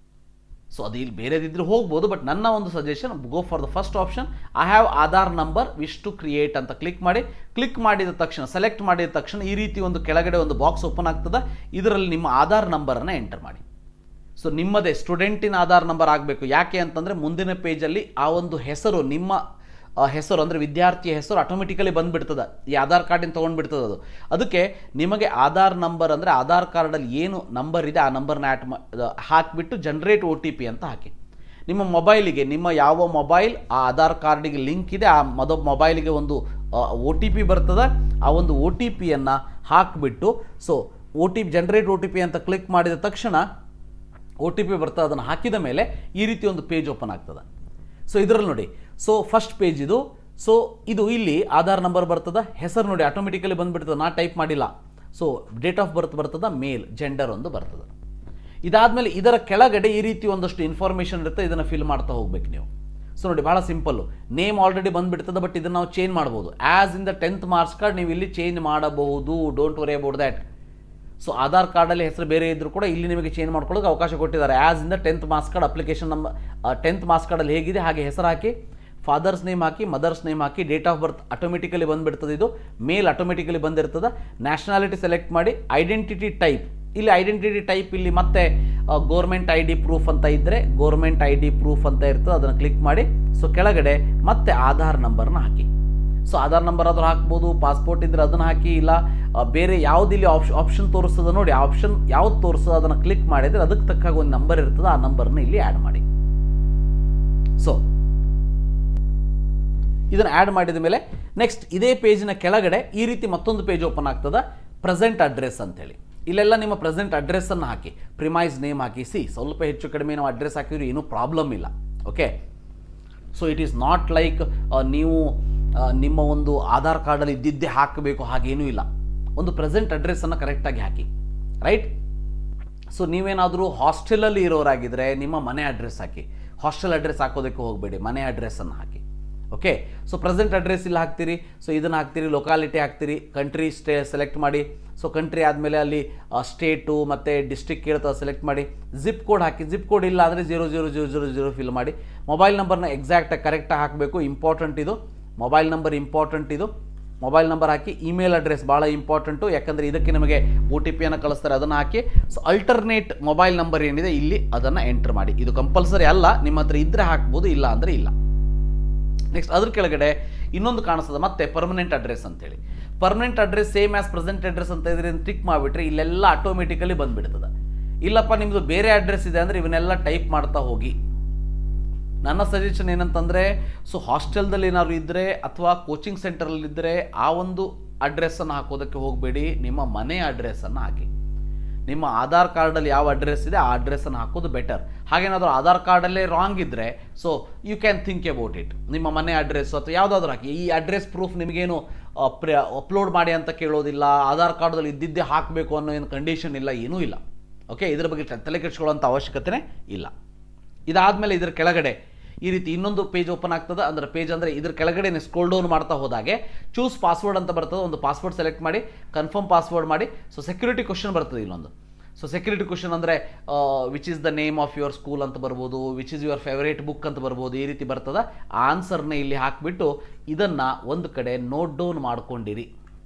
so ಅದು ಇಲ್ಲಿ ಬೇರೆದಿದ್ರೆ ಹೋಗ್ಬೋದು ಬಟ್ ನನ್ನ ಒಂದು suggestion go for the first option I have Aadhaar number wish to create ಅಂತ ಕ್ಲಿಕ್ ಮಾಡಿ ಕ್ಲಿಕ್ ಮಾಡಿದ ತಕ್ಷಣ ಸೆಲೆಕ್ಟ್ ಮಾಡಿದ ತಕ್ಷಣ ಈ ರೀತಿ ಒಂದು ಕೆಳಗಡೆ ಒಂದು ಬಾಕ್ಸ್ ಓಪನ್ ಆಗ್ತದೆ ಇದರಲ್ಲಿ ನಿಮ್ಮ ಆಧಾರ್ ನಂಬರನ್ನು ಎಂಟರ್ ಮಾಡಿ ಸೊ ನಿಮ್ಮದೇ ಸ್ಟೂಡೆಂಟಿನ ಆಧಾರ್ ನಂಬರ್ ಆಗಬೇಕು ಯಾಕೆ ಅಂತಂದರೆ ಮುಂದಿನ ಪೇಜಲ್ಲಿ ಆ ಒಂದು ಹೆಸರು ನಿಮ್ಮ ಆ, ಹೆಸರು ಅಂದರೆ ವಿದ್ಯಾರ್ಥಿಯ ಹೆಸರು ಆಟೋಮೆಟಿಕಲಿ ಬಂದುಬಿಡ್ತದೆ ಈ ಆಧಾರ್ ಕಾರ್ಡಿನ ತೊಗೊಂಡ್ಬಿಡ್ತದೆ ಅದು ಅದಕ್ಕೆ ನಿಮಗೆ ಆಧಾರ್ ನಂಬರ್ ಅಂದರೆ ಆಧಾರ್ ಕಾರ್ಡಲ್ಲಿ ಏನು ನಂಬರ್ ಇದೆ ಆ ನಂಬರ್ನ ಆ್ಯಡ್ ಮಾ ಹಾಕಿಬಿಟ್ಟು ಜನ್ರೇಟ್ ಒ ಟಿ ಪಿ ಅಂತ ಹಾಕಿ ನಿಮ್ಮ ಮೊಬೈಲಿಗೆ ನಿಮ್ಮ ಯಾವ ಮೊಬೈಲ್ ಆ ಆಧಾರ್ ಕಾರ್ಡಿಗೆ ಲಿಂಕ್ ಇದೆ ಆ ಮೊದ ಮೊಬೈಲಿಗೆ ಒಂದು ಒ ಟಿ ಪಿ ಬರ್ತದೆ ಆ ಒಂದು ಒ ಟಿ ಪಿಯನ್ನು ಹಾಕಿಬಿಟ್ಟು so O T P generate O T P ಅಂತ ಕ್ಲಿಕ್ ಮಾಡಿದ ತಕ್ಷಣ ಒ ಟಿ ಪಿ ಬರ್ತದೆ ಅದನ್ನು ಹಾಕಿದ ಮೇಲೆ ಈ ರೀತಿ ಒಂದು ಪೇಜ್ ಓಪನ್ ಆಗ್ತದೆ ಸೊ ಇದರಲ್ಲಿ ನೋಡಿ ಸೊ ಫಸ್ಟ್ ಪೇಜ್ ಇದು ಸೊ ಇದು ಇಲ್ಲಿ ಆಧಾರ್ ನಂಬರ್ ಬರ್ತದೆ ಹೆಸರು ನೋಡಿ ಆಟೋಮೆಟಿಕಲಿ ಬಂದುಬಿಡ್ತದೆ ನಾ ಟೈಪ್ ಮಾಡಿಲ್ಲ ಸೊ ಡೇಟ್ ಆಫ್ ಬರ್ತ್ ಬರ್ತದೆ ಮೇಲ್ ಜೆಂಡರ್ ಒಂದು ಬರ್ತದೆ ಇದಾದಮೇಲೆ ಇದರ ಕೆಳಗಡೆ ಈ ರೀತಿ ಒಂದಷ್ಟು ಇನ್ಫಾರ್ಮೇಷನ್ ಇರುತ್ತೆ ಇದನ್ನು ಫಿಲ್ ಮಾಡ್ತಾ ಹೋಗ್ಬೇಕು ನೀವು ಸೊ ನೋಡಿ ಭಾಳ ಸಿಂಪಲ್ಲು ನೇಮ್ ಆಲ್ರೆಡಿ ಬಂದುಬಿಡ್ತದೆ ಬಟ್ ಇದನ್ನು ನಾವು ಚೇಂಜ್ ಮಾಡ್ಬೋದು as in the tenth marks card ನೀವು ಇಲ್ಲಿ ಚೇಂಜ್ ಮಾಡಬಹುದು don't worry about that so Aadhaar ಕಾರ್ಡಲ್ಲಿ ಹೆಸರು ಬೇರೆ ಇದ್ದರೂ ಕೂಡ ಇಲ್ಲಿ ನಿಮಗೆ ಚೇಂಜ್ ಮಾಡ್ಕೊಳ್ಳೋಕೆ ಅವಕಾಶ ಕೊಟ್ಟಿದ್ದಾರೆ as in the tenth marks card application number tenth marks ಕಾರ್ಡಲ್ಲಿ ಹೇಗಿದೆ ಹಾಗೆ ಹೆಸರು ಹಾಕಿ ಫಾದರ್ಸ್ ನೇಮ್ ಹಾಕಿ ಮದರ್ಸ್ ನೇಮ್ ಹಾಕಿ ಡೇಟ್ ಆಫ್ ಬರ್ತ್ ಆಟೋಮೆಟಿಕಲಿ ಬಂದುಬಿಡ್ತದೆ ಇದು ಮೇಲ್ ಆಟೋಮೆಟಿಕಲಿ ಬಂದಿರ್ತದೆ ನ್ಯಾಷನಾಲಿಟಿ ಸೆಲೆಕ್ಟ್ ಮಾಡಿ ಐಡೆಂಟಿಟಿ ಟೈಪ್ ಇಲ್ಲಿ ಐಡೆಂಟಿಟಿ ಟೈಪ್ ಇಲ್ಲಿ ಮತ್ತೆ ಗೋರ್ಮೆಂಟ್ ಐ ಡಿ ಪ್ರೂಫ್ ಅಂತ ಇದ್ದರೆ ಗೋರ್ಮೆಂಟ್ ಐ ಡಿ ಪ್ರೂಫ್ ಅಂತ ಇರ್ತದೆ ಅದನ್ನು ಕ್ಲಿಕ್ ಮಾಡಿ ಸೊ ಕೆಳಗಡೆ ಮತ್ತೆ ಆಧಾರ್ ನಂಬರ್ನ ಹಾಕಿ ಸೊ ಆಧಾರ್ ನಂಬರ್ ಆದ್ರೂ ಹಾಕ್ಬೋದು ಪಾಸ್ಪೋರ್ಟ್ ಇದ್ರೆ ಅದನ್ನು ಹಾಕಿ ಇಲ್ಲ ಆ, ಬೇರೆ ಯಾವ್ದು ಇಲ್ಲಿ ಆಪ್ಷನ್ ಆಪ್ಷನ್ ತೋರಿಸ್ತದೆ ನೋಡಿ ಆ ಆಪ್ಷನ್ ಯಾವ್ದು ತೋರಿಸ್ತದೆ ಅದನ್ನು ಕ್ಲಿಕ್ ಮಾಡಿದರೆ ಅದಕ್ಕೆ ತಕ್ಕಾಗ ಒಂದು ನಂಬರ್ ಇರ್ತದೆ ಆ ನಂಬರ್ನ ಇಲ್ಲಿ ಆ್ಯಡ್ ಮಾಡಿ ಸೊ ಇದನ್ನು ಆ್ಯಡ್ ಮಾಡಿದ ಮೇಲೆ ನೆಕ್ಸ್ಟ್ ಇದೇ ಪೇಜಿನ ಕೆಳಗಡೆ ಈ ರೀತಿ ಮತ್ತೊಂದು ಪೇಜ್ ಓಪನ್ ಆಗ್ತದೆ ಪ್ರೆಸೆಂಟ್ ಅಡ್ರೆಸ್ ಅಂತೇಳಿ ಇಲ್ಲೆಲ್ಲ ನಿಮ್ಮ ಪ್ರೆಸೆಂಟ್ ಅಡ್ರೆಸ್ಸನ್ನು ಹಾಕಿ ಪ್ರಿಮೈಸ್ ನೇಮ್ ಹಾಕಿ ಸಿ ಸ್ವಲ್ಪ ಹೆಚ್ಚು ಕಡಿಮೆ ನಾವು ಅಡ್ರೆಸ್ ಹಾಕಿದ್ರು ಏನೂ ಪ್ರಾಬ್ಲಮ್ ಇಲ್ಲ okay so it is not like ನೀವು ಆ, ನಿಮ್ಮ ಒಂದು ಆಧಾರ್ ಕಾರ್ಡಲ್ಲಿ ಇದ್ದಿದ್ದೇ ಹಾಕಬೇಕು ಹಾಗೇನೂ ಇಲ್ಲ ಒಂದು ಪ್ರೆಸೆಂಟ್ ಅಡ್ರೆಸ್ಸನ್ನು ಕರೆಕ್ಟಾಗಿ ಹಾಕಿ ರೈಟ್ ಸೊ ನೀವೇನಾದರೂ ಹಾಸ್ಟೆಲಲ್ಲಿ ಇರೋರಾಗಿದ್ದರೆ ನಿಮ್ಮ ಮನೆ ಅಡ್ರೆಸ್ ಹಾಕಿ ಹಾಸ್ಟೆಲ್ ಅಡ್ರೆಸ್ ಹಾಕೋದಕ್ಕೆ ಹೋಗಬೇಡಿ ಮನೆ ಅಡ್ರೆಸ್ಸನ್ನು ಹಾಕಿ ಓಕೆ ಸೊ ಪ್ರೆಸೆಂಟ್ ಅಡ್ರೆಸ್ ಇಲ್ಲಿ ಹಾಕ್ತೀರಿ ಸೊ ಇದನ್ನು ಹಾಕ್ತೀರಿ ಲೊಕಾಲಿಟಿ ಹಾಕ್ತೀರಿ ಕಂಟ್ರಿ ಸ್ಟೇ ಸೆಲೆಕ್ಟ್ ಮಾಡಿ ಸೊ ಕಂಟ್ರಿ ಆದಮೇಲೆ ಅಲ್ಲಿ ಸ್ಟೇಟು ಮತ್ತು ಡಿಸ್ಟ್ರಿಕ್ಟ್ ಕೇಳ್ತಾ ಸೆಲೆಕ್ಟ್ ಮಾಡಿ ಜಿಪ್ ಕೋಡ್ ಹಾಕಿ ಜಿಪ್ ಕೋಡ್ ಇಲ್ಲ ಅಂದರೆ zero zero zero zero zero fill ಮಾಡಿ ಮೊಬೈಲ್ ನಂಬರ್ನ ಎಕ್ಸಾಕ್ಟಾಗಿ ಕರೆಕ್ಟಾಗಿ ಹಾಕಬೇಕು ಇಂಪಾರ್ಟೆಂಟ್ ಇದು ಮೊಬೈಲ್ ನಂಬರ್ ಇಂಪಾರ್ಟೆಂಟ್ ಇದು ಮೊಬೈಲ್ ನಂಬರ್ ಹಾಕಿ ಇಮೇಲ್ ಅಡ್ರೆಸ್ ಭಾಳ ಇಂಪಾರ್ಟೆಂಟು ಯಾಕಂದರೆ ಇದಕ್ಕೆ ನಿಮಗೆ ಒ ಟಿ ಪಿಯನ್ನು ಕಳಿಸ್ತಾರೆ ಅದನ್ನು ಹಾಕಿ ಸೊ ಅಲ್ಟರ್ನೇಟ್ ಮೊಬೈಲ್ ನಂಬರ್ ಏನಿದೆ ಇಲ್ಲಿ ಅದನ್ನು ಎಂಟರ್ ಮಾಡಿ ಇದು ಕಂಪಲ್ಸರಿ ಅಲ್ಲ ನಿಮ್ಮ ಹತ್ರ ಇದ್ದರೆ ಹಾಕ್ಬೋದು ಇಲ್ಲ ಅಂದರೆ ಇಲ್ಲ ನೆಕ್ಸ್ಟ್ ಅದ್ರ ಕೆಳಗಡೆ ಇನ್ನೊಂದು ಕಾಣಿಸ್ತದೆ ಮತ್ತೆ ಪರ್ಮನೆಂಟ್ ಅಡ್ರೆಸ್ ಅಂತೇಳಿ permanent address same as present address ಅಂತ ಇದ್ರೆ ಟಿಕ್ ಮಾಡಿಬಿಟ್ರೆ ಇಲ್ಲೆಲ್ಲ ಆಟೋಮೆಟಿಕಲಿ ಬಂದ್ಬಿಡ್ತದೆ ಇಲ್ಲಪ್ಪ ನಿಮ್ಮದು ಬೇರೆ ಅಡ್ರೆಸ್ ಇದೆ ಅಂದರೆ ಇವನ್ನೆಲ್ಲ ಟೈಪ್ ಮಾಡ್ತಾ ಹೋಗಿ ನನ್ನ ಸಜೆಷನ್ ಏನಂತಂದರೆ ಸೊ ಹಾಸ್ಟೆಲ್ದಲ್ಲಿ ಏನಾದ್ರು ಇದ್ದರೆ ಅಥವಾ ಕೋಚಿಂಗ್ ಸೆಂಟರಲ್ಲಿದ್ದರೆ ಆ ಒಂದು ಅಡ್ರೆಸ್ಸನ್ನು ಹಾಕೋದಕ್ಕೆ ಹೋಗಬೇಡಿ ನಿಮ್ಮ ಮನೆ ಅಡ್ರೆಸ್ಸನ್ನು ಹಾಕಿ ನಿಮ್ಮ ಆಧಾರ್ ಕಾರ್ಡಲ್ಲಿ ಯಾವ ಅಡ್ರೆಸ್ ಇದೆ ಆ ಅಡ್ರೆಸ್ಸನ್ನು ಹಾಕೋದು ಬೆಟರ್ ಹಾಗೇನಾದರೂ ಆಧಾರ್ ಕಾರ್ಡಲ್ಲೇ ರಾಂಗ್ ಇದ್ದರೆ so you can think about it ನಿಮ್ಮ ಮನೆ ಅಡ್ರೆಸ್ ಅಥವಾ ಯಾವುದಾದ್ರೂ ಹಾಕಿ ಈ ಅಡ್ರೆಸ್ ಪ್ರೂಫ್ ನಿಮಗೇನು ಅಪ್ಲೋಡ್ ಮಾಡಿ ಅಂತ ಕೇಳೋದಿಲ್ಲ ಆಧಾರ್ ಕಾರ್ಡಲ್ಲಿ ಇದ್ದಿದ್ದೇ ಹಾಕಬೇಕು ಅನ್ನೋ ಏನು ಕಂಡೀಷನ್ ಇಲ್ಲ ಏನೂ ಇಲ್ಲ ಓಕೆ ಇದ್ರ ಬಗ್ಗೆ ತಲೆ ಕೆಡಿಸ್ಕೊಳ್ಳೋಂಥ ಅವಶ್ಯಕತೆನೇ ಇಲ್ಲ ಇದಾದಮೇಲೆ ಇದರ ಕೆಳಗಡೆ ಈ ರೀತಿ ಇನ್ನೊಂದು ಪೇಜ್ ಓಪನ್ ಆಗ್ತದೆ ಅಂದರೆ ಪೇಜ್ ಅಂದರೆ ಇದ್ರ ಕೆಳಗಡೆ ಸ್ಕ್ರೋಲ್ ಡೌನ್ ಮಾಡ್ತಾ ಹೋದಾಗೆ ಚೂಸ್ ಪಾಸ್ವರ್ಡ್ ಅಂತ ಬರ್ತದೆ ಒಂದು ಪಾಸ್ವರ್ಡ್ ಸೆಲೆಕ್ಟ್ ಮಾಡಿ ಕನ್ಫರ್ಮ್ ಪಾಸ್ವರ್ಡ್ ಮಾಡಿ ಸೊ ಸೆಕ್ಯೂರಿಟಿ ಕ್ವಶನ್ ಬರ್ತದೆ ಇಲ್ಲೊಂದು ಸೊ ಸೆಕ್ಯೂರಿಟಿ ಕ್ವಶನ್ ಅಂದರೆ which is the name of your school ಅಂತ ಬರ್ಬೋದು which is your favourite book ಅಂತ ಬರ್ಬೋದು ಈ ರೀತಿ ಬರ್ತದೆ ಆ ಆನ್ಸರ್ನ ಇಲ್ಲಿ ಹಾಕಿಬಿಟ್ಟು ಇದನ್ನು ಒಂದು ಕಡೆ ನೋಟ್ ಡೌನ್ ಮಾಡ್ಕೊಂಡಿರಿ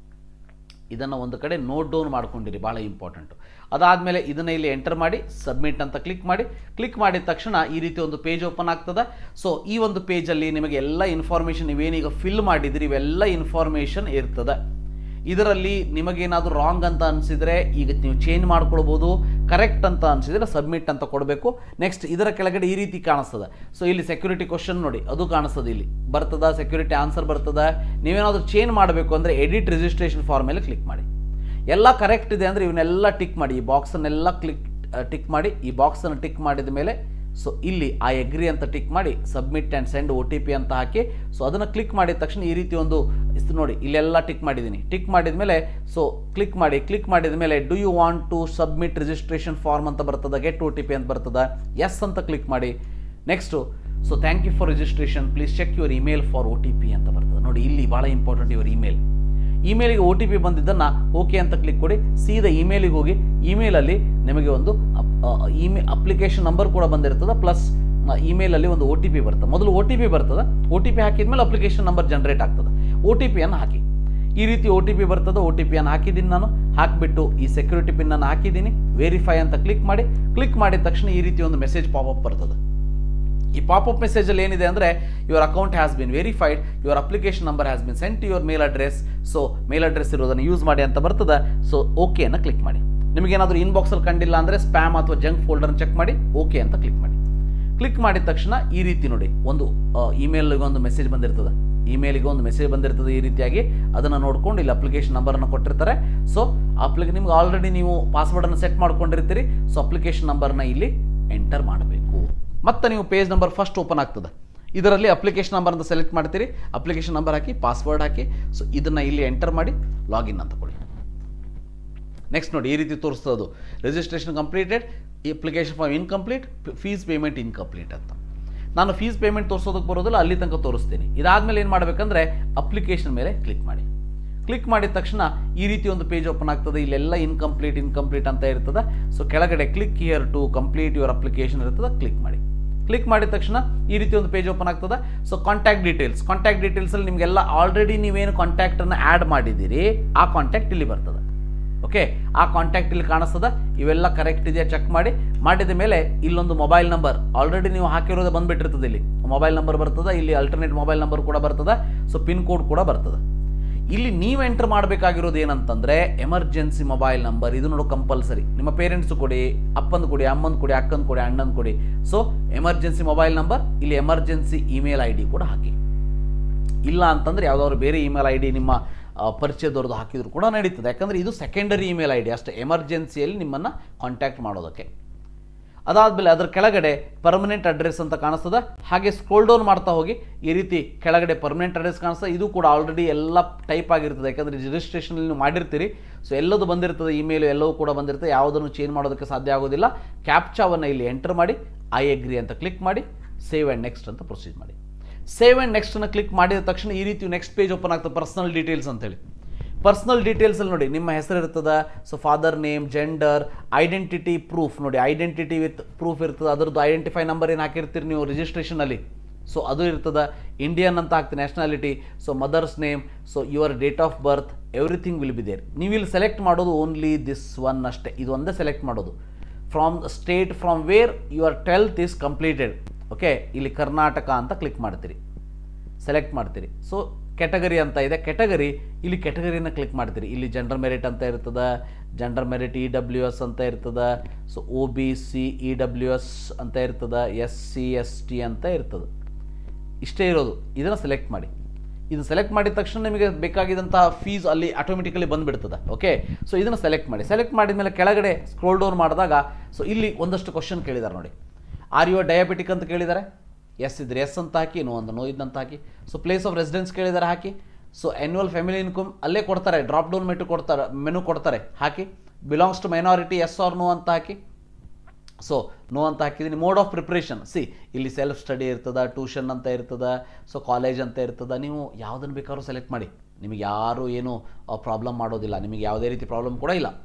ಇದನ್ನು ಒಂದು ಕಡೆ ನೋಟ್ ಡೌನ್ ಮಾಡ್ಕೊಂಡಿರಿ ಭಾಳ ಇಂಪಾರ್ಟೆಂಟು ಅದಾದಮೇಲೆ ಇದನ್ನು ಇಲ್ಲಿ ಎಂಟರ್ ಮಾಡಿ ಸಬ್ಮಿಟ್ ಅಂತ ಕ್ಲಿಕ್ ಮಾಡಿ ಕ್ಲಿಕ್ ಮಾಡಿದ ತಕ್ಷಣ ಈ ರೀತಿ ಒಂದು ಪೇಜ್ ಓಪನ್ ಆಗ್ತದೆ ಸೊ ಈ ಒಂದು ಪೇಜಲ್ಲಿ ನಿಮಗೆ ಎಲ್ಲ ಇನ್ಫಾರ್ಮೇಷನ್ ನೀವೇನೀಗ ಫಿಲ್ ಮಾಡಿದಿರಿ ಇವೆಲ್ಲ ಇನ್ಫಾರ್ಮೇಷನ್ ಇರ್ತದೆ ಇದರಲ್ಲಿ ನಿಮಗೇನಾದರೂ ರಾಂಗ್ ಅಂತ ಅನಿಸಿದರೆ ಈಗ ನೀವು ಚೇಂಜ್ ಮಾಡ್ಕೊಳ್ಬೋದು ಕರೆಕ್ಟ್ ಅಂತ ಅನಿಸಿದರೆ ಸಬ್ಮಿಟ್ ಅಂತ ಕೊಡಬೇಕು ನೆಕ್ಸ್ಟ್ ಇದರ ಕೆಳಗಡೆ ಈ ರೀತಿ ಕಾಣಿಸ್ತದೆ ಸೊ ಇಲ್ಲಿ ಸೆಕ್ಯೂರಿಟಿ ಕ್ವಶನ್ ನೋಡಿ ಅದು ಕಾಣಿಸ್ತದೆ ಇಲ್ಲಿ ಬರ್ತದ ಸೆಕ್ಯೂರಿಟಿ ಆನ್ಸರ್ ಬರ್ತದೆ ನೀವೇನಾದರೂ ಚೇಂಜ್ ಮಾಡಬೇಕು ಅಂದರೆ ಎಡಿಟ್ ರಿಜಿಸ್ಟ್ರೇಷನ್ ಫಾರ್ಮ್ ಮೇಲೆ ಕ್ಲಿಕ್ ಮಾಡಿ ಎಲ್ಲ ಕರೆಕ್ಟ್ ಇದೆ ಅಂದರೆ ಇವನ್ನೆಲ್ಲ ಟಿಕ್ ಮಾಡಿ ಈ ಬಾಕ್ಸನ್ನೆಲ್ಲ ಕ್ಲಿಕ್ ಟಿಕ್ ಮಾಡಿ ಈ ಬಾಕ್ಸನ್ನು ಟಿಕ್ ಮಾಡಿದ ಮೇಲೆ ಸೊ ಇಲ್ಲಿ ಆ ಎಗ್ರಿ ಅಂತ ಟಿಕ್ ಮಾಡಿ submit and send O T P ಅಂತ ಹಾಕಿ ಸೊ ಅದನ್ನು ಕ್ಲಿಕ್ ಮಾಡಿದ ತಕ್ಷಣ ಈ ರೀತಿ ಒಂದು ಇಷ್ಟು ನೋಡಿ ಇಲ್ಲೆಲ್ಲ ಟಿಕ್ ಮಾಡಿದ್ದೀನಿ ಟಿಕ್ ಮಾಡಿದ ಮೇಲೆ ಸೊ ಕ್ಲಿಕ್ ಮಾಡಿ ಕ್ಲಿಕ್ ಮಾಡಿದ ಮೇಲೆ do you want to submit registration form ಅಂತ ಬರ್ತದೆ ಗೆಟ್ ಒ ಟಿ ಪಿ ಅಂತ ಬರ್ತದೆ ಎಸ್ ಅಂತ ಕ್ಲಿಕ್ ಮಾಡಿ next so thank you for registration please check your email for O T P ಅಂತ ಬರ್ತದೆ ನೋಡಿ ಇಲ್ಲಿ ಭಾಳ ಇಂಪಾರ್ಟೆಂಟ್ ಯುವರ್ ಇಮೇಲ್ ಇಮೇಲಿಗೆ ಒ ಟಿ ಪಿ ಬಂದಿದ್ದನ್ನು ಓಕೆ ಅಂತ ಕ್ಲಿಕ್ ಕೊಡಿ ಸೀದಾ ಇಮೇಲಿಗೆ ಹೋಗಿ ಇಮೇಲಲ್ಲಿ ನಿಮಗೆ ಒಂದು ಇಮೇ ಅಪ್ಲಿಕೇಶನ್ ನಂಬರ್ ಕೂಡ ಬಂದಿರ್ತದೆ ಪ್ಲಸ್ ಇಮೇಲಲ್ಲಿ ಒಂದು ಒ ಟಿ ಪಿ ಬರ್ತದೆ ಮೊದಲು ಒ ಟಿ ಪಿ ಬರ್ತದೆ ಒ ಟಿ ಪಿ ಹಾಕಿದ್ಮೇಲೆ ಅಪ್ಲಿಕೇಶನ್ ನಂಬರ್ ಜನರೇಟ್ ಆಗ್ತದೆ ಒ ಟಿ ಪಿಯನ್ನು ಹಾಕಿ ಈ ರೀತಿ ಒ ಟಿ ಪಿ ಬರ್ತದೆ ಒ ಟಿ ಪಿಯನ್ನು ಹಾಕಿದ್ದೀನಿ ನಾನು ಹಾಕಿಬಿಟ್ಟು ಈ ಸೆಕ್ಯೂರಿಟಿ ಪಿನ್ನನ್ನು ಹಾಕಿದ್ದೀನಿ ವೆರಿಫೈ ಅಂತ ಕ್ಲಿಕ್ ಮಾಡಿ ಕ್ಲಿಕ್ ಮಾಡಿದ ತಕ್ಷಣ ಈ ರೀತಿ ಒಂದು ಮೆಸೇಜ್ ಪಾಪಪ್ ಬರ್ತದೆ ಈ ಪಾಪಪ್ ಮೆಸೇಜಲ್ಲಿ ಏನಿದೆ ಅಂದರೆ your account has been verified your application number has been sent your mail address so mail address ಇರೋದನ್ನು ಯೂಸ್ ಮಾಡಿ ಅಂತ ಬರ್ತದೆ ಸೊ ಓಕೆಯನ್ನು ಕ್ಲಿಕ್ ಮಾಡಿ ನಿಮಗೇನಾದರೂ ಇನ್ಬಾಕ್ಸಲ್ಲಿ ಕಂಡಿಲ್ಲ ಅಂದರೆ ಸ್ಪ್ಯಾಮ್ ಅಥವಾ ಜಂಕ್ ಫೋಲ್ಡರ್ನ ಚೆಕ್ ಮಾಡಿ ಓಕೆ ಅಂತ ಕ್ಲಿಕ್ ಮಾಡಿ ಕ್ಲಿಕ್ ಮಾಡಿದ ತಕ್ಷಣ ಈ ರೀತಿ ನೋಡಿ ಒಂದು ಇಮೇಲ್ಗೆ ಒಂದು ಮೆಸೇಜ್ ಬಂದಿರ್ತದೆ ಇಮೇಲಿಗೆ ಒಂದು ಮೆಸೇಜ್ ಬಂದಿರ್ತದೆ ಈ ರೀತಿಯಾಗಿ ಅದನ್ನು ನೋಡ್ಕೊಂಡು ಇಲ್ಲಿ ಅಪ್ಲಿಕೇಶನ್ ನಂಬರನ್ನು ಕೊಟ್ಟಿರ್ತಾರೆ ಸೊ ಅಪ್ಲಿಕೆ ನಿಮ್ಗೆ ಆಲ್ರೆಡಿ ನೀವು ಪಾಸ್ವರ್ಡನ್ನು ಸೆಟ್ ಮಾಡ್ಕೊಂಡಿರ್ತೀರಿ ಸೊ ಅಪ್ಲಿಕೇಶನ್ ನಂಬರ್ನ ಇಲ್ಲಿ ಎಂಟರ್ ಮಾಡಬೇಕು ಮತ್ತೆ ನೀವು ಪೇಜ್ ನಂಬರ್ ಫಸ್ಟ್ ಓಪನ್ ಆಗ್ತದೆ ಇದರಲ್ಲಿ ಅಪ್ಲಿಕೇಶನ್ ನಂಬರ್ ಅಂತ ಸೆಲೆಕ್ಟ್ ಮಾಡ್ತೀರಿ ಅಪ್ಲಿಕೇಶನ್ ನಂಬರ್ ಹಾಕಿ ಪಾಸ್ವರ್ಡ್ ಹಾಕಿ ಸೊ ಇದನ್ನು ಇಲ್ಲಿ ಎಂಟರ್ ಮಾಡಿ ಲಾಗಿನ್ ಅಂತ ಕೊಡಿ ನೆಕ್ಸ್ಟ್ ನೋಡಿ ಈ ರೀತಿ ತೋರಿಸ್ತದೆ registration completed application form incomplete fees payment incomplete ಅಂತ ನಾನು ಫೀಸ್ ಪೇಮೆಂಟ್ ತೋರಿಸೋದಕ್ಕೆ ಬರೋದಿಲ್ಲ ಅಲ್ಲಿ ತನಕ ತೋರಿಸ್ತೀನಿ ಇದಾದಮೇಲೆ ಏನು ಮಾಡಬೇಕಂದ್ರೆ ಅಪ್ಲಿಕೇಶನ್ ಮೇಲೆ ಕ್ಲಿಕ್ ಮಾಡಿ ಕ್ಲಿಕ್ ಮಾಡಿದ ತಕ್ಷಣ ಈ ರೀತಿ ಒಂದು ಪೇಜ್ ಓಪನ್ ಆಗ್ತದೆ ಇಲ್ಲೆಲ್ಲ ಇನ್ಕಂಪ್ಲೀಟ್ ಇನ್ಕಂಪ್ಲೀಟ್ ಅಂತ ಇರ್ತದೆ ಸೊ ಕೆಳಗಡೆ click here to complete your application ಇರ್ತದೆ ಕ್ಲಿಕ್ ಮಾಡಿ ಕ್ಲಿಕ್ ಮಾಡಿದ ತಕ್ಷಣ ಈ ರೀತಿ ಒಂದು ಪೇಜ್ ಓಪನ್ ಆಗ್ತದೆ ಸೊ ಕಾಂಟ್ಯಾಕ್ಟ್ ಡೀಟೇಲ್ಸ್ ಕಾಂಟ್ಯಾಕ್ಟ್ ಡೀಟೇಲ್ಸಲ್ಲಿ ನಿಮಗೆಲ್ಲ ಆಲ್ರೆಡಿ ನೀವೇನು ಕಾಂಟ್ಯಾಕ್ಟನ್ನು ಆ್ಯಡ್ ಮಾಡಿದ್ದೀರಿ ಆ ಕಾಂಟ್ಯಾಕ್ಟ್ ಇಲ್ಲಿ ಬರ್ತದೆ ಓಕೆ ಆ ಕಾಂಟ್ಯಾಕ್ಟ್ ಇಲ್ಲಿ ಕಾಣಿಸ್ತದೆ ಇವೆಲ್ಲ ಕರೆಕ್ಟ್ ಇದೆಯಾ ಚೆಕ್ ಮಾಡಿ ಮಾಡಿದ ಮೇಲೆ ಇಲ್ಲೊಂದು ಮೊಬೈಲ್ ನಂಬರ್ ಆಲ್ರೆಡಿ ನೀವು ಹಾಕಿರೋದು ಬಂದುಬಿಟ್ಟಿರ್ತದೆ ಇಲ್ಲಿ ಮೊಬೈಲ್ ನಂಬರ್ ಬರ್ತದೆ ಇಲ್ಲಿ ಅಲ್ಟರ್ನೇಟ್ ಮೊಬೈಲ್ ನಂಬರ್ ಕೂಡ ಬರ್ತದೆ ಸೊ ಪಿನ್ ಕೋಡ್ ಕೂಡ ಬರ್ತದೆ ಇಲ್ಲಿ ನೀವು ಎಂಟರ್ ಮಾಡಬೇಕಾಗಿರೋದು ಏನಂತಂದರೆ ಎಮರ್ಜೆನ್ಸಿ ಮೊಬೈಲ್ ನಂಬರ್ ಇದು ನೋಡು ಕಂಪಲ್ಸರಿ ನಿಮ್ಮ ಪೇರೆಂಟ್ಸು ಕೊಡಿ ಅಪ್ಪಂದು ಕೊಡಿ ಅಮ್ಮಂದು ಕೊಡಿ ಅಕ್ಕಂದು ಕೊಡಿ ಅಣ್ಣಂದು ಕೊಡಿ ಸೊ ಎಮರ್ಜೆನ್ಸಿ ಮೊಬೈಲ್ ನಂಬರ್ ಇಲ್ಲಿ ಎಮರ್ಜೆನ್ಸಿ ಇಮೇಲ್ ಐ ಡಿ ಕೂಡ ಹಾಕಿ ಇಲ್ಲ ಅಂತಂದರೆ ಯಾವುದಾದ್ರು ಬೇರೆ ಇಮೇಲ್ ಐ ಡಿ ನಿಮ್ಮ ಆ, ಪರಿಚಯದವ್ರದ್ದು ಹಾಕಿದ್ರು ಕೂಡ ನಡೀತದೆ ಯಾಕಂದರೆ ಇದು ಸೆಕೆಂಡರಿ ಇಮೇಲ್ ಐ ಡಿ ಅಷ್ಟೇ ಎಮರ್ಜೆನ್ಸಿಯಲ್ಲಿ ನಿಮ್ಮನ್ನು ಕಾಂಟ್ಯಾಕ್ಟ್ ಮಾಡೋದಕ್ಕೆ ಅದಾದಮೇಲೆ ಅದರ ಕೆಳಗಡೆ ಪರ್ಮನೆಂಟ್ ಅಡ್ರೆಸ್ ಅಂತ ಕಾಣಿಸ್ತದೆ ಹಾಗೆ ಸ್ಕ್ರೋಲ್ ಡೌನ್ ಮಾಡ್ತಾ ಹೋಗಿ ಈ ರೀತಿ ಕೆಳಗಡೆ ಪರ್ಮನೆಂಟ್ ಅಡ್ರೆಸ್ ಕಾಣಿಸ್ತದೆ ಇದು ಕೂಡ ಆಲ್ರೆಡಿ ಎಲ್ಲ ಟೈಪ್ ಆಗಿರ್ತದೆ ಯಾಕಂದರೆ ರಿಜಿಸ್ಟ್ರೇಷನ್ ನೀವು ಮಾಡಿರ್ತೀರಿ ಸೊ ಎಲ್ಲದು ಬಂದಿರ್ತದೆ ಇಮೇಲು ಎಲ್ಲವೂ ಕೂಡ ಬಂದಿರ್ತದೆ ಯಾವುದನ್ನು ಚೇಂಜ್ ಮಾಡೋದಕ್ಕೆ ಸಾಧ್ಯ ಆಗೋದಿಲ್ಲ ಕ್ಯಾಪ್ಚಾವನ್ನು ಇಲ್ಲಿ ಎಂಟರ್ ಮಾಡಿ ಐ ಅಗ್ರಿ ಅಂತ ಕ್ಲಿಕ್ ಮಾಡಿ ಸೇವ್ ಆ್ಯಂಡ್ ನೆಕ್ಸ್ಟ್ ಅಂತ ಪ್ರೊಸೀಡ್ ಮಾಡಿ ಸೇವ್ ಆ್ಯಂಡ್ ನೆಕ್ಸ್ಟನ್ನು ಕ್ಲಿಕ್ ಮಾಡಿದ ತಕ್ಷಣ ಈ ರೀತಿ ನೆಕ್ಸ್ಟ್ ಪೇಜ್ ಓಪನ್ ಆಗ್ತದೆ ಪರ್ಸನಲ್ ಡೀಟೇಲ್ಸ್ ಅಂತೇಳಿ ಪರ್ಸನಲ್ ಡೀಟೇಲ್ಸಲ್ಲಿ ನೋಡಿ ನಿಮ್ಮ ಹೆಸರು ಇರ್ತದೆ so father name gender identity proof ನೋಡಿ ಐಡೆಂಟಿಟಿ ವಿತ್ ಪ್ರೂಫ್ ಇರ್ತದೆ ಅದರದ್ದು ಐಡೆಂಟಿಫೈ ನಂಬರ್ ಏನು ಹಾಕಿರ್ತೀರಿ ನೀವು ರಿಜಿಸ್ಟ್ರೇಷನಲ್ಲಿ ಸೊ ಅದು ಇರ್ತದೆ ಇಂಡಿಯನ್ ಅಂತ ಹಾಕ್ತೀನಿ nationality so mother's name so your date of birth everything will be there ನೀವು ಇಲ್ಲಿ ಸೆಲೆಕ್ಟ್ ಮಾಡೋದು ಓನ್ಲಿ ದಿಸ್ ಒನ್ ಅಷ್ಟೇ ಇದು ಒಂದೇ ಸೆಲೆಕ್ಟ್ ಮಾಡೋದು from state from where your twelfth is completed okay ಇಲ್ಲಿ ಕರ್ನಾಟಕ ಅಂತ ಕ್ಲಿಕ್ ಮಾಡ್ತೀರಿ ಸೆಲೆಕ್ಟ್ ಮಾಡ್ತೀರಿ ಸೊ ಕೆಟಗರಿ ಅಂತ ಇದೆ ಕೆಟಗರಿ ಇಲ್ಲಿ ಕೆಟಗರಿನ ಕ್ಲಿಕ್ ಮಾಡ್ತೀರಿ ಇಲ್ಲಿ ಜೆಂಡರ್ ಮೆರಿಟ್ ಅಂತ ಇರ್ತದೆ gender merit E W S ಅಂತ ಇರ್ತದೆ so O B C E W S ಅಂತ ಇರ್ತದೆ ಎಸ್ ಸಿ ಎಸ್ ಟಿ ಅಂತ ಇರ್ತದೆ ಇಷ್ಟೇ ಇರೋದು ಇದನ್ನು ಸೆಲೆಕ್ಟ್ ಮಾಡಿ ಇದನ್ನು ಸೆಲೆಕ್ಟ್ ಮಾಡಿದ ತಕ್ಷಣ ನಿಮಗೆ ಬೇಕಾಗಿದ್ದಂತಹ ಫೀಸ್ ಅಲ್ಲಿ ಆಟೋಮೆಟಿಕಲಿ ಬಂದುಬಿಡ್ತದೆ ಓಕೆ ಸೊ ಇದನ್ನು ಸೆಲೆಕ್ಟ್ ಮಾಡಿ ಸೆಲೆಕ್ಟ್ ಮಾಡಿದ ಮೇಲೆ ಕೆಳಗಡೆ ಸ್ಕ್ರೋಲ್ ಡೌನ್ ಮಾಡಿದಾಗ ಸೊ ಇಲ್ಲಿ ಒಂದಷ್ಟು ಕ್ವಶನ್ ಕೇಳಿದ್ದಾರೆ ನೋಡಿ ಆರ್ ಯು ಡಯಾಬಿಟಿಕ್ ಅಂತ ಕೇಳಿದ್ದಾರೆ ಎಸ್ ಇದ್ರೆ ಎಸ್ ಅಂತ ಹಾಕಿ ನೋ ಅಂತ ನೋ ಇದ್ದಂತ ಹಾಕಿ ಸೊ ಪ್ಲೇಸ್ ಆಫ್ ರೆಸಿಡೆನ್ಸ್ ಕೇಳಿದ್ದಾರೆ ಹಾಕಿ ಸೊ ಆ್ಯನ್ಯುವಲ್ ಫ್ಯಾಮಿಲಿ ಇನ್ಕಮ್ ಅಲ್ಲೇ ಕೊಡ್ತಾರೆ ಡ್ರಾಪ್ ಡೌನ್ ಮೆಟು ಕೊಡ್ತಾರೆ ಮೆನು ಕೊಡ್ತಾರೆ ಹಾಕಿ belongs to minority yes or no ಅಂತ ಹಾಕಿ ಸೊ ನೋ ಅಂತ ಹಾಕಿದ್ದೀನಿ ಮೋಡ್ ಆಫ್ ಪ್ರಿಪ್ರೇಷನ್ ಸಿ ಇಲ್ಲಿ ಸೆಲ್ಫ್ ಸ್ಟಡಿ ಇರ್ತದ ಟ್ಯೂಷನ್ ಅಂತ ಇರ್ತದ ಸೊ ಕಾಲೇಜ್ ಅಂತ ಇರ್ತದ ನೀವು ಯಾವುದನ್ನು ಬೇಕಾದ್ರೂ ಸೆಲೆಕ್ಟ್ ಮಾಡಿ ನಿಮಗೆ ಯಾರು ಏನು ಪ್ರಾಬ್ಲಮ್ ಮಾಡೋದಿಲ್ಲ ನಿಮಗೆ ಯಾವುದೇ ರೀತಿ ಪ್ರಾಬ್ಲಮ್ ಕೂಡ ಇಲ್ಲ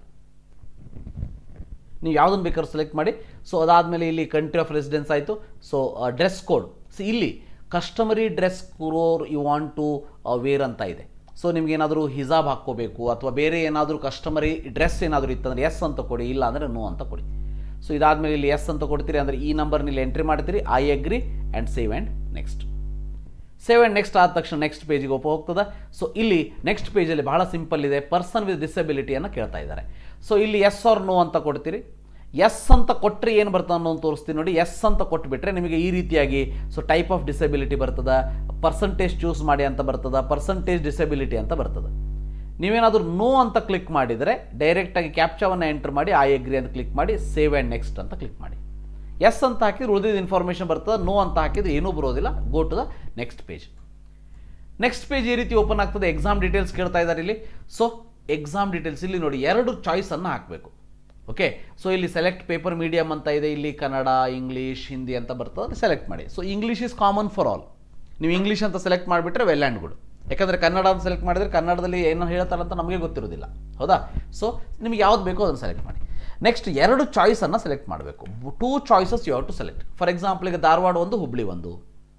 ನೀವು ಯಾವುದನ್ನು ಬೇಕಾದ್ರೂ ಸೆಲೆಕ್ಟ್ ಮಾಡಿ ಸೊ ಅದಾದಮೇಲೆ ಇಲ್ಲಿ ಕಂಟ್ರಿ ಆಫ್ ರೆಸಿಡೆನ್ಸ್ ಆಯಿತು ಸೊ ಡ್ರೆಸ್ ಕೋಡ್ ಸಿ ಇಲ್ಲಿ customary dress code you want to wear ಅಂತ ಇದೆ ಸೊ ನಿಮ್ಗೇನಾದರೂ ಹಿಜಾಬ್ ಹಾಕ್ಕೋಬೇಕು ಅಥವಾ ಬೇರೆ ಏನಾದರೂ ಕಸ್ಟಮರಿ ಡ್ರೆಸ್ ಏನಾದರೂ ಇತ್ತಂದರೆ ಎಸ್ ಅಂತ ಕೊಡಿ ಇಲ್ಲ ಅಂದರೆ ನೋ ಅಂತ ಕೊಡಿ ಸೊ ಇದಾದಮೇಲೆ ಇಲ್ಲಿ ಎಸ್ ಅಂತ ಕೊಡ್ತೀರಿ ಅಂದರೆ ಈ ನಂಬರ್ನ ಇಲ್ಲಿ ಎಂಟ್ರಿ ಮಾಡ್ತೀರಿ I agree and save and next save and next ಆದ ತಕ್ಷಣ ನೆಕ್ಸ್ಟ್ ಪೇಜಿಗೆ ಓಪ ಹೋಗ್ತದೆ ಸೊ ಇಲ್ಲಿ ನೆಕ್ಸ್ಟ್ ಪೇಜಲ್ಲಿ ಬಹಳ ಸಿಂಪಲ್ ಇದೆ ಪರ್ಸನ್ ವಿತ್ ಡಿಸಬಿಲಿಟಿಯನ್ನು ಕೇಳ್ತಾ ಇದ್ದಾರೆ ಸೊ ಇಲ್ಲಿ ಎಸ್ ಆರ್ ನೋ ಅಂತ ಕೊಡ್ತೀರಿ ಎಸ್ ಅಂತ ಕೊಟ್ಟರೆ ಏನು ಬರ್ತದೆ ಅನ್ನೋದು ತೋರಿಸ್ತೀನಿ ನೋಡಿ ಎಸ್ ಅಂತ ಕೊಟ್ಬಿಟ್ರೆ ನಿಮಗೆ ಈ ರೀತಿಯಾಗಿ ಸೊ ಟೈಪ್ ಆಫ್ ಡಿಸಬಿಲಿಟಿ ಬರ್ತದೆ ಪರ್ಸಂಟೇಜ್ ಚೂಸ್ ಮಾಡಿ ಅಂತ ಬರ್ತದೆ ಪರ್ಸಂಟೇಜ್ ಡಿಸಬಿಲಿಟಿ ಅಂತ ಬರ್ತದೆ ನೀವೇನಾದರೂ ನೋ ಅಂತ ಕ್ಲಿಕ್ ಮಾಡಿದರೆ ಡೈರೆಕ್ಟಾಗಿ ಕ್ಯಾಪ್ಚಾವನ್ನು ಎಂಟರ್ ಮಾಡಿ ಐ ಅಗ್ರಿ ಅಂತ ಕ್ಲಿಕ್ ಮಾಡಿ ಸೇವ್ ಆ್ಯಂಡ್ ನೆಕ್ಸ್ಟ್ ಅಂತ ಕ್ಲಿಕ್ ಮಾಡಿ ಎಸ್ ಅಂತ ಹಾಕಿದ್ರೆ ಉಳಿದಿದ್ದ ಇನ್ಫಾರ್ಮೇಷನ್ ಬರ್ತದೆ ನೋ ಅಂತ ಹಾಕಿದ್ರೆ ಏನೂ ಬರೋದಿಲ್ಲ go to the next page next page ಈ ರೀತಿ ಓಪನ್ ಆಗ್ತದೆ ಎಕ್ಸಾಮ್ ಡೀಟೇಲ್ಸ್ ಕೇಳ್ತಾ ಇದ್ದಾರೆ ಇಲ್ಲಿ ಸೊ ಎಕ್ಸಾಮ್ ಡೀಟೇಲ್ಸ್ ಇಲ್ಲಿ ನೋಡಿ ಎರಡು ಚಾಯ್ಸನ್ನು ಹಾಕಬೇಕು ಓಕೆ ಸೊ ಇಲ್ಲಿ ಸೆಲೆಕ್ಟ್ ಪೇಪರ್ ಮೀಡಿಯಮ್ ಅಂತ ಇದೆ ಇಲ್ಲಿ ಕನ್ನಡ ಇಂಗ್ಲೀಷ್ ಹಿಂದಿ ಅಂತ ಬರ್ತದೆ ಸೆಲೆಕ್ಟ್ ಮಾಡಿ so English is common for all ನೀವು ಇಂಗ್ಲೀಷ್ ಅಂತ ಸೆಲೆಕ್ಟ್ ಮಾಡಿಬಿಟ್ರೆ ವೆಲ್ ಆ್ಯಂಡ್ ಗುಡ್ ಯಾಕಂದರೆ ಕನ್ನಡ ಅಂತ ಸೆಲೆಕ್ಟ್ ಮಾಡಿದರೆ ಕನ್ನಡದಲ್ಲಿ ಏನು ಹೇಳ್ತಾರೆ ಅಂತ ನಮಗೆ ಗೊತ್ತಿರೋದಿಲ್ಲ ಹೌದಾ ಸೊ ನಿಮಗೆ ಯಾವ್ದು ಬೇಕೋ ಅದನ್ನು ಸೆಲೆಕ್ಟ್ ಮಾಡಿ ನೆಕ್ಸ್ಟ್ ಎರಡು ಚಾಯ್ಸನ್ನು ಸೆಲೆಕ್ಟ್ ಮಾಡಬೇಕು two choices you have to select for example ಈಗ ಧಾರವಾಡ ಒಂದು ಹುಬ್ಳಿ ಒಂದು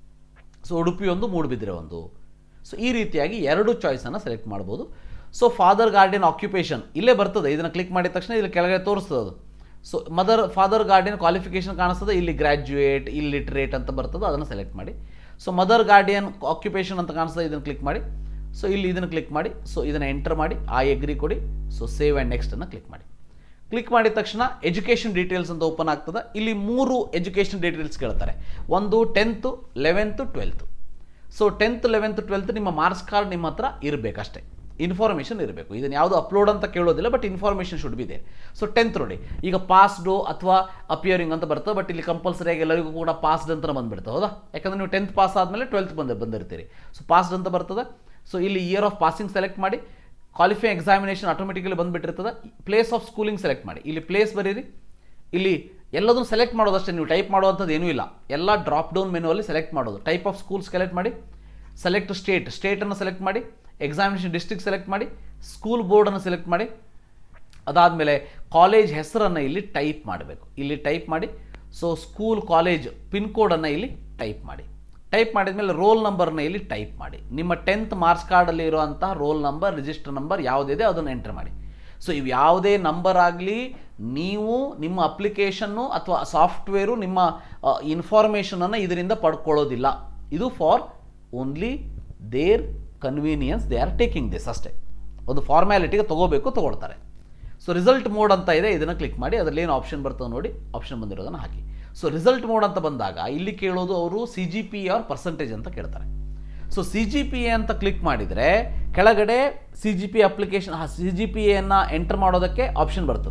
ಸೊ ಉಡುಪಿ ಒಂದು ಮೂಡುಬಿದ್ರೆ ಒಂದು ಸೊ ಈ ರೀತಿಯಾಗಿ ಎರಡು ಚಾಯ್ಸನ್ನು ಸೆಲೆಕ್ಟ್ ಮಾಡ್ಬೋದು ಸೊ ಫಾದರ್ ಗಾರ್ಡಿಯನ್ ಆಕ್ಯುಪೇಷನ್ ಇಲ್ಲೇ ಬರ್ತದೆ ಇದನ್ನು ಕ್ಲಿಕ್ ಮಾಡಿದ ತಕ್ಷಣ ಇಲ್ಲಿ ಕೆಳಗಡೆ ತೋರಿಸ್ತದೆ ಅದು so mother father guardian qualification ಕಾಣಿಸ್ತದೆ ಇಲ್ಲಿ ಗ್ರ್ಯಾಜುಯೇಟ್ ಇಲ್ಲಿಟ್ರೇಟ್ ಅಂತ ಬರ್ತದೆ ಅದನ್ನು ಸೆಲೆಕ್ಟ್ ಮಾಡಿ ಸೊ ಮದರ್ ಗಾರ್ಡಿಯನ್ ಆಕ್ಯುಪೇಷನ್ ಅಂತ ಕಾಣಿಸ್ತದೆ ಇದನ್ನು ಕ್ಲಿಕ್ ಮಾಡಿ ಸೊ ಇಲ್ಲಿ ಇದನ್ನು ಕ್ಲಿಕ್ ಮಾಡಿ ಸೊ ಇದನ್ನು ಎಂಟರ್ ಮಾಡಿ ಆ ಎಗ್ರಿ ಕೊಡಿ ಸೊ ಸೇವ್ ಆ್ಯಂಡ್ ನೆಕ್ಸ್ಟನ್ನು ಕ್ಲಿಕ್ ಮಾಡಿ ಕ್ಲಿಕ್ ಮಾಡಿದ ತಕ್ಷಣ ಎಜುಕೇಷನ್ ಡೀಟೇಲ್ಸ್ ಅಂತ ಓಪನ್ ಆಗ್ತದೆ ಇಲ್ಲಿ ಮೂರು ಎಜುಕೇಷನ್ ಡೀಟೇಲ್ಸ್ ಕೇಳ್ತಾರೆ ಒಂದು tenth eleventh twelfth so tenth eleventh twelfth ನಿಮ್ಮ ಮಾರ್ಕ್ಸ್ ಕಾರ್ಡ್ ನಿಮ್ಮ ಹತ್ರ ಇರಬೇಕಷ್ಟೇ ಇನ್ಫಾರ್ಮೇಷನ್ ಇರಬೇಕು ಇದನ್ನು ಯಾವುದು ಅಪ್ಲೋಡ್ ಅಂತ ಕೇಳೋದಿಲ್ಲ but information should be there so tenth ನೋಡಿ ಈಗ ಪಾಸ್ಡು ಅಥವಾ ಅಪಿಯರಿಂಗ್ ಅಂತ ಬರ್ತದೆ ಬಟ್ ಇಲ್ಲಿ ಕಂಪಲ್ಸರಿಯಾಗಿ ಎಲ್ಲರಿಗೂ ಕೂಡ ಪಾಸ್ಡ್ ಅಂತ ಬಂದುಬಿಡ್ತದೆ ಹೌದಾ ಯಾಕಂದರೆ ನೀವು ಟೆಂತ್ ಪಾಸ್ ಆದಮೇಲೆ ಟ್ವೆಲ್ತ್ ಬಂದು ಬಂದಿರ್ತೀರಿ ಸೊ ಪಾಸ್ಡ್ ಅಂತ ಬರ್ತದೆ ಸೊ ಇಲ್ಲಿ ಇಯರ್ ಆಫ್ ಪಾಸಿಂಗ್ ಸೆಲೆಕ್ಟ್ ಮಾಡಿ ಕ್ವಾಲಿಫೈ ಎಕ್ಸಾಮಿನೇಷನ್ ಆಟೋಮೆಟಿಕಲಿ ಬಂದುಬಿಟ್ಟಿರ್ತದೆ ಪ್ಲೇಸ್ ಆಫ್ ಸ್ಕೂಲಿಂಗ್ ಸೆಲೆಕ್ಟ್ ಮಾಡಿ ಇಲ್ಲಿ ಪ್ಲೇಸ್ ಬರೀರಿ ಇಲ್ಲಿ ಎಲ್ಲದನ್ನು ಸೆಲೆಕ್ಟ್ ಮಾಡೋದಷ್ಟೇ ನೀವು ಟೈಪ್ ಮಾಡುವಂಥದ್ದು ಏನೂ ಇಲ್ಲ ಎಲ್ಲ ಡ್ರಾಪ್ ಡೌನ್ ಮೆನುವಲ್ಲಿ ಸೆಲೆಕ್ಟ್ ಮಾಡೋದು ಟೈಪ್ ಆಫ್ ಸ್ಕೂಲ್ ಸೆಲೆಕ್ಟ್ ಮಾಡಿ ಸೆಲೆಕ್ಟ್ ಸ್ಟೇಟ್ ಸ್ಟೇಟನ್ನು ಸೆಲೆಕ್ಟ್ ಮಾಡಿ ಎಕ್ಸಾಮಿನೇಷನ್ ಡಿಸ್ಟ್ರಿಕ್ಟ್ ಸೆಲೆಕ್ಟ್ ಮಾಡಿ ಸ್ಕೂಲ್ ಬೋರ್ಡನ್ನು ಸೆಲೆಕ್ಟ್ ಮಾಡಿ ಅದಾದಮೇಲೆ ಕಾಲೇಜ್ ಹೆಸರನ್ನು ಇಲ್ಲಿ ಟೈಪ್ ಮಾಡಬೇಕು ಇಲ್ಲಿ ಟೈಪ್ ಮಾಡಿ ಸೊ ಸ್ಕೂಲ್ ಕಾಲೇಜ್ ಪಿನ್ ಕೋಡನ್ನು ಇಲ್ಲಿ ಟೈಪ್ ಮಾಡಿ ಟೈಪ್ ಮಾಡಿದ ಮೇಲೆ ರೋಲ್ ನಂಬರ್ನ ಇಲ್ಲಿ ಟೈಪ್ ಮಾಡಿ ನಿಮ್ಮ ಟೆಂತ್ ಮಾರ್ಕ್ಸ್ ಕಾರ್ಡಲ್ಲಿ ಇರುವಂತಹ ರೋಲ್ ನಂಬರ್ ರಿಜಿಸ್ಟರ್ ನಂಬರ್ ಯಾವುದಿದೆ ಅದನ್ನು ಎಂಟರ್ ಮಾಡಿ ಸೊ ಇವು ಯಾವುದೇ ನಂಬರ್ ಆಗಲಿ ನೀವು ನಿಮ್ಮ ಅಪ್ಲಿಕೇಶನ್ನು ಅಥವಾ ಸಾಫ್ಟ್ವೇರು ನಿಮ್ಮ ಇನ್ಫಾರ್ಮೇಷನನ್ನು ಇದರಿಂದ ಪಡ್ಕೊಳ್ಳೋದಿಲ್ಲ ಇದು for only their convenience they are taking this ಅಷ್ಟೇ ಒಂದು ಫಾರ್ಮ್ಯಾಲಿಟಿಗೆ ತೊಗೋಬೇಕು ತೊಗೊಳ್ತಾರೆ ಸೊ ರಿಸಲ್ಟ್ ಮೋಡ್ ಅಂತ ಇದೆ ಇದನ್ನು ಕ್ಲಿಕ್ ಮಾಡಿ ಅದರಲ್ಲಿ ಏನು ಆಪ್ಷನ್ ಬರ್ತದೆ ನೋಡಿ ಆಪ್ಷನ್ ಬಂದಿರೋದನ್ನು ಹಾಕಿ ಸೊ ರಿಸಲ್ಟ್ ಮೋಡ್ ಅಂತ ಬಂದಾಗ ಇಲ್ಲಿ ಕೇಳೋದು ಅವರು C G P or percentage ಅಂತ ಕೇಳ್ತಾರೆ so C G P A ಅಂತ ಕ್ಲಿಕ್ ಮಾಡಿದರೆ ಕೆಳಗಡೆ C G P application C G P ಎನ್ನು ಎಂಟರ್ ಮಾಡೋದಕ್ಕೆ ಆಪ್ಷನ್ ಬರ್ತದೆ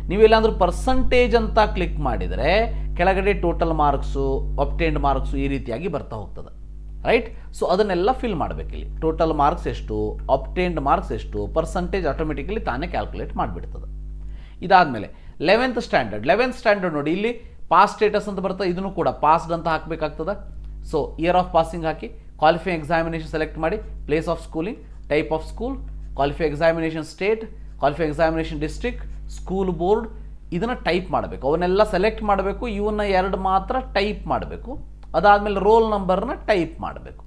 ನೀವೆಲ್ಲಾಂದ್ರೂ ಪರ್ಸಂಟೇಜ್ ಅಂತ ಕ್ಲಿಕ್ ಮಾಡಿದರೆ ಕೆಳಗಡೆ ಟೋಟಲ್ ಮಾರ್ಕ್ಸು ಅಪ್ಟೆಂಡ್ ಮಾರ್ಕ್ಸು ಈ ರೀತಿಯಾಗಿ ಬರ್ತಾ ಹೋಗ್ತದೆ ರೈಟ್ ಸೊ ಅದನ್ನೆಲ್ಲ ಫಿಲ್ ಮಾಡಬೇಕು ಇಲ್ಲಿ ಟೋಟಲ್ ಮಾರ್ಕ್ಸ್ ಎಷ್ಟು ಅಪ್ಟೆಂಡ್ ಮಾರ್ಕ್ಸ್ ಎಷ್ಟು ಪರ್ಸಂಟೇಜ್ ಆಟೋಮೆಟಿಕಲಿ ತಾನೇ ಕ್ಯಾಲ್ಕುಲೇಟ್ ಮಾಡಿಬಿಡ್ತದೆ ಇದಾದಮೇಲೆ ಲೆವೆಂತ್ ಸ್ಟ್ಯಾಂಡರ್ಡ್ ಲೆವೆಂತ್ ಸ್ಟ್ಯಾಂಡರ್ಡ್ ನೋಡಿ ಇಲ್ಲಿ ಪಾಸ್ ಸ್ಟೇಟಸ್ ಅಂತ ಬರ್ತದೆ ಇದನ್ನು ಕೂಡ ಪಾಸ್ಡ್ ಅಂತ ಹಾಕಬೇಕಾಗ್ತದೆ ಸೊ ಇಯರ್ ಆಫ್ ಪಾಸಿಂಗ್ ಹಾಕಿ ಕ್ವಾಲಿಫೈ ಎಕ್ಸಾಮಿನೇಷನ್ ಸೆಲೆಕ್ಟ್ ಮಾಡಿ place of schooling type of school qualify examination state qualify examination district school board ಇದನ್ನು ಟೈಪ್ ಮಾಡಬೇಕು ಅವನ್ನೆಲ್ಲ ಸೆಲೆಕ್ಟ್ ಮಾಡಬೇಕು ಇವನ್ನ ಎರಡು ಮಾತ್ರ ಟೈಪ್ ಮಾಡಬೇಕು ಅದಾದಮೇಲೆ ರೋಲ್ ನಂಬರ್ನ ಟೈಪ್ ಮಾಡಬೇಕು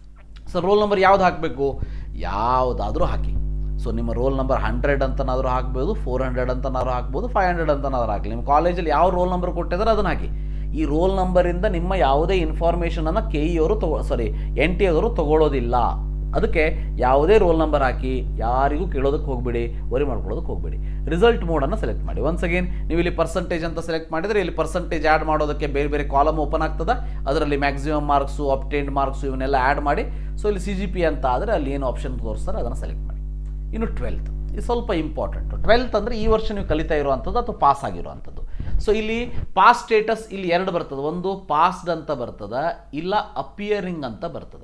ಸೊ ರೋಲ್ ನಂಬರ್ ಯಾವ್ದು ಹಾಕಬೇಕು ಯಾವುದಾದ್ರೂ ಹಾಕಿ ಸೊ ನಿಮ್ಮ ರೋಲ್ ನಂಬರ್ ಹಂಡ್ರೆಡ್ ಅಂತನಾದರೂ ಹಾಕ್ಬೋದು ಫೋರ್ ಹಂಡ್ರೆಡ್ ಅಂತನಾದ್ರು ಹಾಕ್ಬೋದು ಫೈವ್ ಹಂಡ್ರೆಡ್ ಅಂತನಾದ್ರು ಹಾಕಲಿ ನಿಮ್ಮ ಕಾಲೇಜಲ್ಲಿ ಯಾವ ರೋಲ್ ನಂಬರ್ ಕೊಟ್ಟಿದ್ದಾರೆ ಅದನ್ನು ಹಾಕಿ ಈ ರೋಲ್ ನಂಬರಿಂದ ನಿಮ್ಮ ಯಾವುದೇ ಇನ್ಫಾರ್ಮೇಷನನ್ನು ಕೆ ಇ ಅವರು ತಗೋ ಸಾರಿ ಎನ್ ಟಿ ಅವರು ತಗೊಳ್ಳೋದಿಲ್ಲ ಅದಕ್ಕೆ ಯಾವುದೇ ರೋಲ್ ನಂಬರ್ ಹಾಕಿ ಯಾರಿಗೂ ಕೇಳೋದಕ್ಕೆ ಹೋಗಬೇಡಿ ವರಿ ಮಾಡ್ಕೊಳ್ಳೋದಕ್ಕೆ ಹೋಗಬೇಡಿ ರಿಸಲ್ಟ್ ಮೋಡನ್ನು ಸೆಲೆಕ್ಟ್ ಮಾಡಿ ಒನ್ಸ್ ಅಗೇನ್ ನೀವು ಇಲ್ಲಿ ಪರ್ಸಂಟೇಜ್ ಅಂತ ಸೆಲೆಕ್ಟ್ ಮಾಡಿದರೆ ಇಲ್ಲಿ ಪರ್ಸಂಟೇಜ್ ಆ್ಯಡ್ ಮಾಡೋದಕ್ಕೆ ಬೇರೆ ಬೇರೆ ಕಾಲಮ್ ಓಪನ್ ಆಗ್ತದೆ ಅದರಲ್ಲಿ ಮ್ಯಾಕ್ಸಿಮಮ್ ಮಾರ್ಕ್ಸು ಅಪ್ಟೆಂಡ್ ಮಾರ್ಕ್ಸು ಇವನ್ನೆಲ್ಲ ಆ್ಯಡ್ ಮಾಡಿ ಸೊ ಇಲ್ಲಿ ಸಿ ಜಿ ಪಿ ಅಂತ ಆದರೆ ಅಲ್ಲಿ ಏನು ಆಪ್ಷನ್ ತೋರಿಸ್ತಾರೆ ಅದನ್ನು ಸೆಲೆಕ್ಟ್ ಮಾಡಿ ಇನ್ನು ಟ್ವೆಲ್ತ್ ಇದು ಸ್ವಲ್ಪ ಇಂಪಾರ್ಟೆಂಟು ಟ್ವೆಲ್ತ್ ಅಂದರೆ ಈ ವರ್ಷ ನೀವು ಕಲಿತಾ ಇರುವಂಥದ್ದು ಅಥವಾ ಪಾಸ್ ಆಗಿರುವಂಥದ್ದು ಸೊ ಇಲ್ಲಿ ಪಾಸ್ ಸ್ಟೇಟಸ್ ಇಲ್ಲಿ ಎರಡು ಬರ್ತದೆ ಒಂದು ಪಾಸ್ಡ್ ಅಂತ ಬರ್ತದೆ ಇಲ್ಲ ಅಪಿಯರಿಂಗ್ ಅಂತ ಬರ್ತದೆ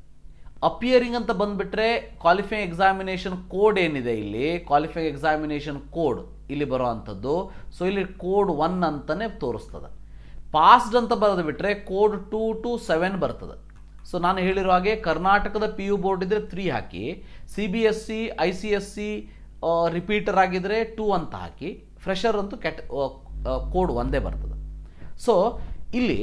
ಅಪಿಯರಿಂಗ್ ಅಂತ ಬಂದುಬಿಟ್ರೆ ಕ್ವಾಲಿಫೈ ಎಕ್ಸಾಮಿನೇಷನ್ ಕೋಡ್ ಏನಿದೆ ಇಲ್ಲಿ ಕ್ವಾಲಿಫೈ ಎಕ್ಸಾಮಿನೇಷನ್ ಕೋಡ್ ಇಲ್ಲಿ ಬರೋ ಅಂಥದ್ದು ಸೊ ಇಲ್ಲಿ ಕೋಡ್ ಒನ್ ಅಂತಲೇ ತೋರಿಸ್ತದೆ ಪಾಸ್ಡ್ ಅಂತ ಬರೆದು ಬಿಟ್ಟರೆ ಕೋಡ್ ಟೂ ಟು ಸೆವೆನ್ ಬರ್ತದೆ ಸೊ ನಾನು ಹೇಳಿರೋ ಹಾಗೆ ಕರ್ನಾಟಕದ ಪಿ ಯು ಬೋರ್ಡ್ ಇದ್ದರೆ ತ್ರೀ ಹಾಕಿ C B S C I C S C repeater ಆಗಿದ್ದರೆ ಟೂ ಅಂತ ಹಾಕಿ ಫ್ರೆಷರ್ ಅಂತೂ ಕ್ಯಾಟ್ ಕೋಡ್ ಒಂದೇ ಬರ್ತದೆ ಸೊ ಇಲ್ಲಿ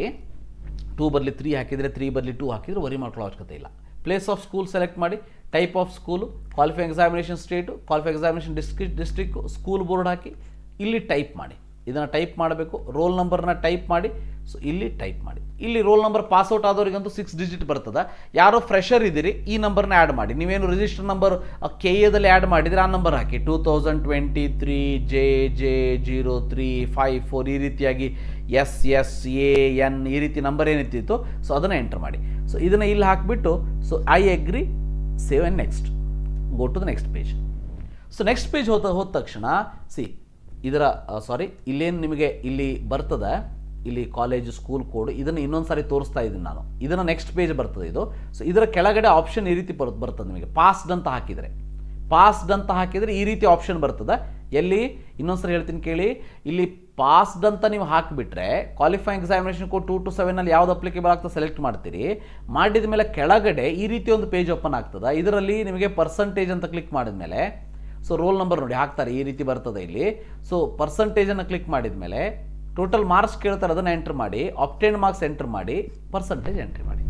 ಟೂ ಬರಲಿ ತ್ರೀ ಹಾಕಿದರೆ ತ್ರೀ ಬರಲಿ ಟೂ ಹಾಕಿದರೆ ವರಿ ಮಾಡ್ಕೊಳ್ಳೋ ಅವಶ್ಯಕತೆ ಇಲ್ಲ ಪ್ಲೇಸ್ ಆಫ್ ಸ್ಕೂಲ್ ಸೆಲೆಕ್ಟ್ ಮಾಡಿ type of school qualify examination state qualify examination district district school board ಹಾಕಿ ಇಲ್ಲಿ ಟೈಪ್ ಮಾಡಿ ಇದನ್ನು ಟೈಪ್ ಮಾಡಬೇಕು ರೋಲ್ ನಂಬರ್ನ ಟೈಪ್ ಮಾಡಿ ಸೊ ಇಲ್ಲಿ ಟೈಪ್ ಮಾಡಿ ಇಲ್ಲಿ ರೋಲ್ ನಂಬರ್ ಪಾಸ್ಔಟ್ ಆದವರಿಗಂತೂ ಸಿಕ್ಸ್ ಡಿಜಿಟ್ ಬರ್ತದೆ ಯಾರೋ ಫ್ರೆಷರ್ ಇದ್ದೀರಿ ಈ ನಂಬರ್ನ ಆ್ಯಡ್ ಮಾಡಿ ನೀವೇನು ರಿಜಿಸ್ಟರ್ ನಂಬರ್ ಕೆ ಎದಲ್ಲಿ ಆ್ಯಡ್ ಮಾಡಿದರೆ ಆ ನಂಬರ್ ಹಾಕಿ two thousand twenty three J J zero three five four ಈ ರೀತಿಯಾಗಿ ಎಸ್ ಎಸ್ ಎ ಎನ್ ಈ ರೀತಿ ನಂಬರ್ ಏನಿತ್ತಿತ್ತು ಸೊ ಅದನ್ನು ಎಂಟರ್ ಮಾಡಿ ಸೊ ಇದನ್ನು ಇಲ್ಲಿ ಹಾಕಿಬಿಟ್ಟು so I agree save and next go to the next page so next page ಹೋದ ಹೋದ ತಕ್ಷಣ ಸಿ ಇದರ ಸಾರಿ ಇಲ್ಲೇನು ನಿಮಗೆ ಇಲ್ಲಿ ಬರ್ತದೆ ಇಲ್ಲಿ ಕಾಲೇಜ್ ಸ್ಕೂಲ್ ಕೋಡ್ ಇದನ್ನು ಇನ್ನೊಂದು ಸಾರಿ ತೋರಿಸ್ತಾ ಇದ್ದೀನಿ ನಾನು ಇದನ್ನು ನೆಕ್ಸ್ಟ್ ಪೇಜ್ ಬರ್ತದೆ ಇದು ಸೊ ಇದರ ಕೆಳಗಡೆ ಆಪ್ಷನ್ ಈ ರೀತಿ ಬರ್ ಬರ್ತದೆ ನಿಮಗೆ ಪಾಸ್ಡ್ ಅಂತ ಹಾಕಿದರೆ ಪಾಸ್ಡ್ ಅಂತ ಹಾಕಿದರೆ ಈ ರೀತಿ ಆಪ್ಷನ್ ಬರ್ತದೆ ಎಲ್ಲಿ ಇನ್ನೊಂದ್ಸರಿ ಹೇಳ್ತೀನಿ ಕೇಳಿ ಇಲ್ಲಿ ಪಾಸ್ಡ್ ಅಂತ ನೀವು ಹಾಕಿಬಿಟ್ರೆ qualify examination code two two ಸೆವೆನಲ್ಲಿ ಯಾವ್ದು ಅಪ್ಲಿಕೇಬಲ್ ಆಗ್ತದೆ ಸೆಲೆಕ್ಟ್ ಮಾಡ್ತೀರಿ ಮಾಡಿದ ಮೇಲೆ ಕೆಳಗಡೆ ಈ ರೀತಿ ಒಂದು ಪೇಜ್ ಓಪನ್ ಆಗ್ತದೆ ಇದರಲ್ಲಿ ನಿಮಗೆ ಪರ್ಸಂಟೇಜ್ ಅಂತ ಕ್ಲಿಕ್ ಮಾಡಿದ ಮೇಲೆ ಸೊ ರೋಲ್ ನಂಬರ್ ನೋಡಿ ಹಾಕ್ತಾರೆ ಈ ರೀತಿ ಬರ್ತದೆ ಇಲ್ಲಿ ಸೊ ಪರ್ಸಂಟೇಜನ್ನು ಕ್ಲಿಕ್ ಮಾಡಿದ ಮೇಲೆ ಟೋಟಲ್ ಮಾರ್ಕ್ಸ್ ಕೇಳ್ತಾರೆ ಅದನ್ನು ಎಂಟ್ರ್ ಮಾಡಿ ಆಪ್ಟೆಂಡ್ ಮಾರ್ಕ್ಸ್ ಎಂಟ್ರ್ ಮಾಡಿ ಪರ್ಸಂಟೇಜ್ ಎಂಟ್ರಿ ಮಾಡಿ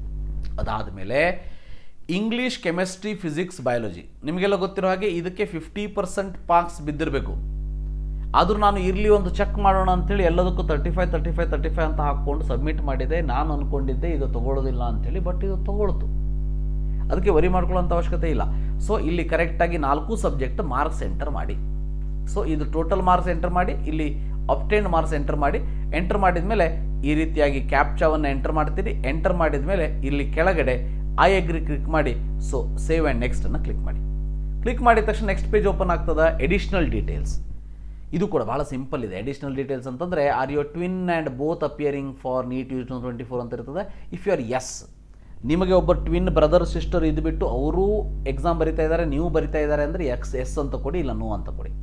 ಅದಾದ ಮೇಲೆ ಇಂಗ್ಲೀಷ್ ಕೆಮಿಸ್ಟ್ರಿ ಫಿಸಿಕ್ಸ್ ಬಯಾಲಜಿ ನಿಮಗೆಲ್ಲ ಗೊತ್ತಿರೋ ಹಾಗೆ ಇದಕ್ಕೆ ಫಿಫ್ಟಿ ಪರ್ಸೆಂಟ್ ಮಾರ್ಕ್ಸ್ ಬಿದ್ದಿರಬೇಕು ಆದರೂ ನಾನು ಇರಲಿ ಒಂದು ಚೆಕ್ ಮಾಡೋಣ ಅಂತೇಳಿ ಎಲ್ಲದಕ್ಕೂ thirty five thirty five thirty five ಅಂತ ಹಾಕ್ಕೊಂಡು ಸಬ್ಮಿಟ್ ಮಾಡಿದೆ ನಾನು ಅಂದ್ಕೊಂಡಿದ್ದೆ ಇದು ತೊಗೊಳ್ಳೋದಿಲ್ಲ ಅಂಥೇಳಿ ಬಟ್ ಇದು ತೊಗೊಳ್ತು ಅದಕ್ಕೆ ವರಿ ಮಾಡ್ಕೊಳ್ಳೋಂಥ ಅವಶ್ಯಕತೆ ಇಲ್ಲ ಸೊ ಇಲ್ಲಿ ಕರೆಕ್ಟಾಗಿ ನಾಲ್ಕು ಸಬ್ಜೆಕ್ಟ್ ಮಾರ್ಕ್ಸ್ ಎಂಟರ್ ಮಾಡಿ ಸೊ ಇದು ಟೋಟಲ್ ಮಾರ್ಕ್ಸ್ ಎಂಟರ್ ಮಾಡಿ ಇಲ್ಲಿ ಅಪ್ಟೆಂಡ್ ಮಾರ್ಕ್ಸ್ ಎಂಟರ್ ಮಾಡಿ ಎಂಟರ್ ಮಾಡಿದ ಮೇಲೆ ಈ ರೀತಿಯಾಗಿ ಕ್ಯಾಪ್ಚಾವನ್ನು ಎಂಟರ್ ಮಾಡ್ತೀರಿ ಎಂಟರ್ ಮಾಡಿದ ಮೇಲೆ ಇಲ್ಲಿ ಕೆಳಗಡೆ ಐ ಅಗ್ರಿ ಕ್ಲಿಕ್ ಮಾಡಿ ಸೊ ಸೇವ್ ಆ್ಯಂಡ್ ನೆಕ್ಸ್ಟನ್ನು ಕ್ಲಿಕ್ ಮಾಡಿ ಕ್ಲಿಕ್ ಮಾಡಿದ ತಕ್ಷಣ ನೆಕ್ಸ್ಟ್ ಪೇಜ್ ಓಪನ್ ಆಗ್ತದೆ ಎಡಿಷ್ನಲ್ ಡೀಟೇಲ್ಸ್ ಇದು ಕೂಡ ಭಾಳ ಸಿಂಪಲ್ ಇದೆ ಅಡಿಷ್ನಲ್ ಡೀಟೇಲ್ಸ್ ಅಂತಂದರೆ are your twin and both appearing for NEET UG twenty four ಅಂತ ಇರ್ತದೆ ಇಫ್ ಯು ಆರ್ ಎಸ್ ನಿಮಗೆ ಒಬ್ಬ ಟ್ವಿನ್ ಬ್ರದರ್ ಸಿಸ್ಟರ್ ಇದ್ಬಿಟ್ಟು ಅವರು ಎಕ್ಸಾಮ್ ಬರಿತಾ ಇದ್ದಾರೆ ನೀವು ಬರಿತಾ ಇದ್ದಾರೆ ಅಂದರೆ ಎಕ್ಸ್ ಎಸ್ ಅಂತ ಕೊಡಿ ಇಲ್ಲ ನೋ ಅಂತ ಕೊಡಿ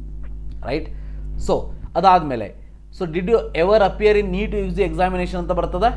ರೈಟ್ ಸೊ ಅದಾದಮೇಲೆ so did you ever appear in NEET UG the examination ಅಂತ ಬರ್ತದೆ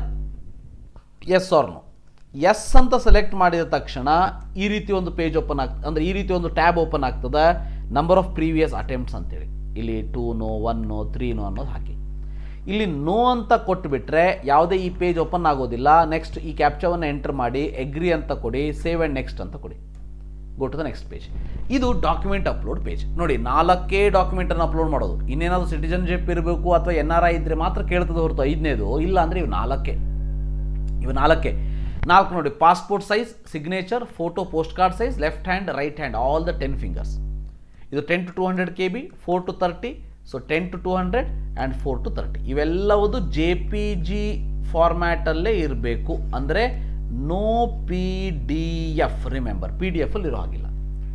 ಎಸ್ ಆರ್ ನೋ ಎಸ್ ಅಂತ ಸೆಲೆಕ್ಟ್ ಮಾಡಿದ ತಕ್ಷಣ ಈ ರೀತಿ ಒಂದು ಪೇಜ್ ಓಪನ್ ಆಗ್ತದೆ ಅಂದರೆ ಈ ರೀತಿ ಒಂದು ಟ್ಯಾಬ್ ಓಪನ್ ಆಗ್ತದೆ ನಂಬರ್ ಆಫ್ ಪ್ರೀವಿಯಸ್ ಅಟೆಂಪ್ಟ್ಸ್ ಅಂತೇಳಿ ಇಲ್ಲಿ two no one no three no ಅನ್ನೋದು ಹಾಕಿ ಇಲ್ಲಿ ನೋ ಅಂತ ಕೊಟ್ಟುಬಿಟ್ರೆ ಯಾವುದೇ ಈ ಪೇಜ್ ಓಪನ್ ಆಗೋದಿಲ್ಲ ನೆಕ್ಸ್ಟ್ ಈ ಕ್ಯಾಪ್ಚಾವನ್ನು ಎಂಟರ್ ಮಾಡಿ ಎಗ್ರಿ ಅಂತ ಕೊಡಿ ಸೇವ್ ಆ್ಯಂಡ್ ನೆಕ್ಸ್ಟ್ ಅಂತ ಕೊಡಿ go to the next page ಇದು ಡಾಕ್ಯುಮೆಂಟ್ ಅಪ್ಲೋಡ್ ಪೇಜ್ ನೋಡಿ ನಾಲ್ಕೇ ಡಾಕ್ಯುಮೆಂಟನ್ನು ಅಪ್ಲೋಡ್ ಮಾಡೋದು ಇನ್ನೇನಾದರೂ ಸಿಟಿಜನ್ಶಿಪ್ ಇರಬೇಕು ಅಥವಾ ಎನ್ ಆರ್ ಐ ಇದ್ದರೆ ಮಾತ್ರ ಕೇಳ್ತದೆ ಹೊರತು ಐದನೇದು ಇಲ್ಲ ಅಂದರೆ ಇವು ನಾಲ್ಕೇ ಇವು ನಾಲ್ಕೇ ನಾಲ್ಕು ನೋಡಿ passport size signature photo post card size left hand right hand all the ten fingers ಇದು ten to two hundred K B four to thirty so ten to two hundred and four to thirty ಇವೆಲ್ಲವುದು ಜೆ ಪಿ ಜಿ ಫಾರ್ಮ್ಯಾಟಲ್ಲೇ ಇರಬೇಕು ಅಂದರೆ no P D F remember P D ಎಫಲ್ಲಿ ಇರೋ ಹಾಗಿಲ್ಲ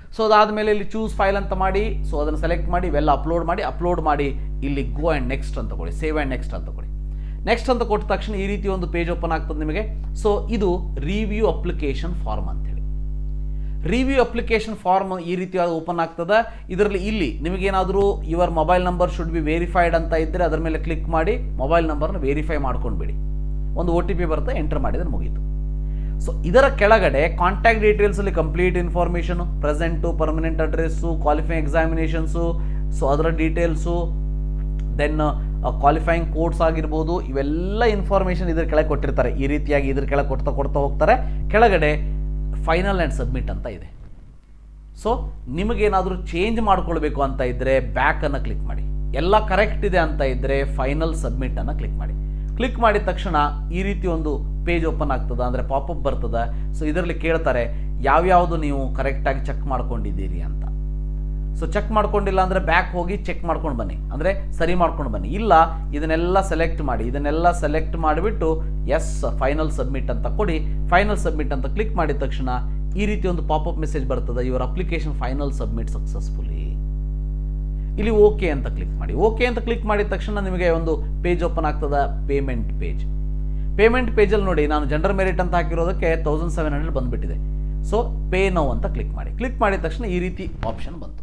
ಸೊ ಅದಾದಮೇಲೆ ಇಲ್ಲಿ ಚೂಸ್ ಫೈಲ್ ಅಂತ ಮಾಡಿ ಸೊ ಅದನ್ನು ಸೆಲೆಕ್ಟ್ ಮಾಡಿ ಇವೆಲ್ಲ ಅಪ್ಲೋಡ್ ಮಾಡಿ ಅಪ್ಲೋಡ್ ಮಾಡಿ ಇಲ್ಲಿ ಗೋ ಆ್ಯಂಡ್ ನೆಕ್ಸ್ಟ್ ಅಂತ ಕೊಡಿ ಸೇವ್ ಆ್ಯಂಡ್ ನೆಕ್ಸ್ಟ್ ಅಂತ ಕೊಡಿ ನೆಕ್ಸ್ಟ್ ಅಂತ ಕೊಟ್ಟ ತಕ್ಷಣ ಈ ರೀತಿ ಒಂದು ಪೇಜ್ ಓಪನ್ ಆಗ್ತದೆ ನಿಮಗೆ ಸೊ ಇದು ರಿವ್ಯೂ ಅಪ್ಲಿಕೇಶನ್ ಫಾರ್ಮ್ ಅಂತೇಳಿ ರಿವ್ಯೂ ಅಪ್ಲಿಕೇಶನ್ ಫಾರ್ಮ್ ಈ ರೀತಿಯಾಗಿ ಓಪನ್ ಆಗ್ತದೆ ಇದರಲ್ಲಿ ಇಲ್ಲಿ ನಿಮಗೇನಾದರೂ your mobile number should be verified ಅಂತ ಇದ್ದರೆ ಅದರ ಮೇಲೆ ಕ್ಲಿಕ್ ಮಾಡಿ ಮೊಬೈಲ್ ನಂಬರ್ನ ವೆರಿಫೈ ಮಾಡ್ಕೊಂಡ್ಬಿಡಿ ಒಂದು ಒ ಟಿ ಪಿ ಬರುತ್ತೆ ಎಂಟರ್ ಮಾಡಿದ್ರೆ ಮುಗೀತು ಸೊ ಇದರ ಕೆಳಗಡೆ ಕಾಂಟ್ಯಾಕ್ಟ್ ಡೀಟೇಲ್ಸಲ್ಲಿ complete information present permanent address qualifying examinations so ಅದರ ಡೀಟೇಲ್ಸು ದೆನ್ ಕ್ವಾಲಿಫೈಯಿಂಗ್ ಕೋಡ್ಸ್ ಆಗಿರ್ಬೋದು ಇವೆಲ್ಲ ಇನ್ಫಾರ್ಮೇಷನ್ ಇದ್ರ ಕೆಳಗೆ ಕೊಟ್ಟಿರ್ತಾರೆ ಈ ರೀತಿಯಾಗಿ ಇದ್ರ ಕೆಳಗೆ ಕೊಡ್ತಾ ಕೊಡ್ತಾ ಹೋಗ್ತಾರೆ ಕೆಳಗಡೆ ಫೈನಲ್ ಆ್ಯಂಡ್ ಸಬ್ಮಿಟ್ ಅಂತ ಇದೆ ಸೊ ನಿಮಗೇನಾದರೂ ಚೇಂಜ್ ಮಾಡ್ಕೊಳ್ಬೇಕು ಅಂತ ಇದ್ದರೆ ಬ್ಯಾಕನ್ನು ಕ್ಲಿಕ್ ಮಾಡಿ ಎಲ್ಲ ಕರೆಕ್ಟ್ ಇದೆ ಅಂತ ಇದ್ದರೆ ಫೈನಲ್ ಸಬ್ಮಿಟನ್ನು ಕ್ಲಿಕ್ ಮಾಡಿ ಕ್ಲಿಕ್ ಮಾಡಿದ ತಕ್ಷಣ ಈ ರೀತಿ ಒಂದು ಪೇಜ್ ಓಪನ್ ಆಗ್ತದೆ ಅಂದರೆ ಪಾಪಪ್ ಬರ್ತದೆ ಸೊ ಇದರಲ್ಲಿ ಕೇಳ್ತಾರೆ ಯಾವ್ಯಾವುದು ನೀವು ಕರೆಕ್ಟಾಗಿ ಚೆಕ್ ಮಾಡ್ಕೊಂಡಿದ್ದೀರಿ ಅಂತ ಸೊ ಚೆಕ್ ಮಾಡ್ಕೊಂಡಿಲ್ಲ ಅಂದರೆ ಬ್ಯಾಕ್ ಹೋಗಿ ಚೆಕ್ ಮಾಡ್ಕೊಂಡು ಬನ್ನಿ ಅಂದರೆ ಸರಿ ಮಾಡ್ಕೊಂಡು ಬನ್ನಿ ಇಲ್ಲ ಇದನ್ನೆಲ್ಲ ಸೆಲೆಕ್ಟ್ ಮಾಡಿ ಇದನ್ನೆಲ್ಲ ಸೆಲೆಕ್ಟ್ ಮಾಡಿಬಿಟ್ಟು ಎಸ್ ಫೈನಲ್ ಸಬ್ಮಿಟ್ ಅಂತ ಕೊಡಿ ಫೈನಲ್ ಸಬ್ಮಿಟ್ ಅಂತ ಕ್ಲಿಕ್ ಮಾಡಿದ ತಕ್ಷಣ ಈ ರೀತಿ ಒಂದು ಪಾಪಪ್ ಮೆಸೇಜ್ ಬರ್ತದೆ your application final submit successfully ಇಲ್ಲಿ ಓಕೆ ಅಂತ ಕ್ಲಿಕ್ ಮಾಡಿ ಓಕೆ ಅಂತ ಕ್ಲಿಕ್ ಮಾಡಿದ ತಕ್ಷಣ ನಿಮಗೆ ಒಂದು ಪೇಜ್ ಓಪನ್ ಆಗ್ತದೆ ಪೇಮೆಂಟ್ ಪೇಜ್ ಪೇಮೆಂಟ್ ಪೇಜಲ್ಲಿ ನೋಡಿ ನಾನು ಜನರಲ್ ಮೆರಿಟ್ ಅಂತ ಹಾಕಿರೋದಕ್ಕೆ ತೌಸಂಡ್ ಸೆವೆನ್ ಹಂಡ್ರೆಡ್ ಬಂದುಬಿಟ್ಟಿದೆ ಸೊ ಪೇ ನೋ ಅಂತ ಕ್ಲಿಕ್ ಮಾಡಿ ಕ್ಲಿಕ್ ಮಾಡಿದ ತಕ್ಷಣ ಈ ರೀತಿ ಆಪ್ಷನ್ ಬಂತು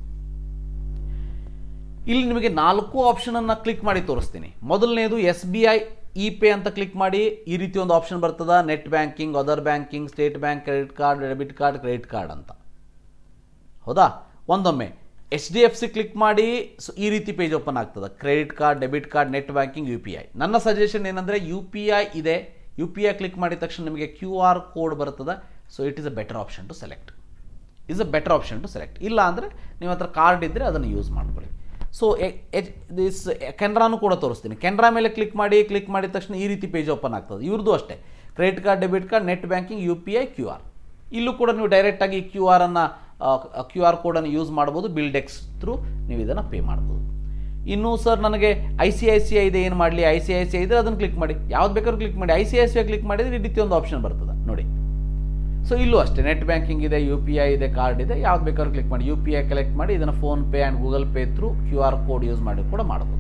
ಇಲ್ಲಿ ನಿಮಗೆ ನಾಲ್ಕು ಆಪ್ಷನನ್ನು ಕ್ಲಿಕ್ ಮಾಡಿ ತೋರಿಸ್ತೀನಿ ಮೊದಲನೇದು S B I E pay ಅಂತ ಕ್ಲಿಕ್ ಮಾಡಿ ಈ ರೀತಿ ಒಂದು ಆಪ್ಷನ್ ಬರ್ತದೆ net banking other banking state bank credit card debit card credit card ಅಂತ ಹೌದಾ ಒಂದೊಮ್ಮೆ H D F C click ಮಾಡಿ ಸೊ ಈ ರೀತಿ ಪೇಜ್ ಓಪನ್ ಆಗ್ತದೆ credit card debit card net banking U P I ನನ್ನ ಸಜೆಷನ್ ಏನಂದರೆ ಯು ಪಿ ಐ ಇದೆ ಯು ಪಿ ಐ ಕ್ಲಿಕ್ ಮಾಡಿದ ತಕ್ಷಣ ನಿಮಗೆ ಕ್ಯೂ ಆರ್ ಕೋಡ್ ಬರ್ತದೆ so it is a better option to select is a better option to select ಇಲ್ಲ ಅಂದರೆ ನಿಮ್ಮ ಹತ್ರ ಕಾರ್ಡ್ ಇದ್ದರೆ ಅದನ್ನು ಯೂಸ್ ಮಾಡ್ಕೊಳ್ಳಿ ಸೊ ಎಚ್ ದಿಸ್ ಕೆನರಾನು ಕೂಡ ತೋರಿಸ್ತೀನಿ ಕೆನರಾ ಮೇಲೆ ಕ್ಲಿಕ್ ಮಾಡಿ ಕ್ಲಿಕ್ ಮಾಡಿದ ತಕ್ಷಣ ಈ ರೀತಿ ಪೇಜ್ ಓಪನ್ ಆಗ್ತದೆ ಇವ್ರದ್ದು ಅಷ್ಟೇ credit card debit card net banking U P I Q R ಇಲ್ಲೂ ಕೂಡ ನೀವು ಡೈರೆಕ್ಟಾಗಿ ಕ್ಯೂ ಆರನ್ನು ಕ್ಯೂ ಆರ್ ಕೋಡನ್ನು ಯೂಸ್ ಮಾಡ್ಬೋದು ಬಿಲ್ಡೆಕ್ಸ್ ಥ್ರೂ ನೀವು ಇದನ್ನು ಪೇ ಮಾಡ್ಬೋದು ಇನ್ನು ಸರ್ ನನಗೆ I C I C I ಇದೆ ಏನು ಮಾಡಲಿ I C I C I ಇದ್ರೆ ಅದನ್ನು ಕ್ಲಿಕ್ ಮಾಡಿ ಯಾವ್ದು ಬೇಕಾದ್ರೂ ಕ್ಲಿಕ್ ಮಾಡಿ I C I C I click ಮಾಡಿದರೆ ಈ ರೀತಿ ಒಂದು ಆಪ್ಷನ್ ಬರ್ತದೆ ನೋಡಿ ಸೊ ಇಲ್ಲೂ ಅಷ್ಟೇ ನೆಟ್ ಬ್ಯಾಂಕಿಂಗ್ ಇದೆ ಯು ಪಿ ಐ ಇದೆ ಕಾರ್ಡ್ ಇದೆ ಯಾವ್ದು ಬೇಕಾದ್ರೂ ಕ್ಲಿಕ್ ಮಾಡಿ ಯು ಪಿ ಐ ಕಲೆಕ್ಟ್ ಮಾಡಿ ಇದನ್ನು PhonePe and Google Pay through Q R code use ಮಾಡಿ ಕೂಡ ಮಾಡ್ಬೋದು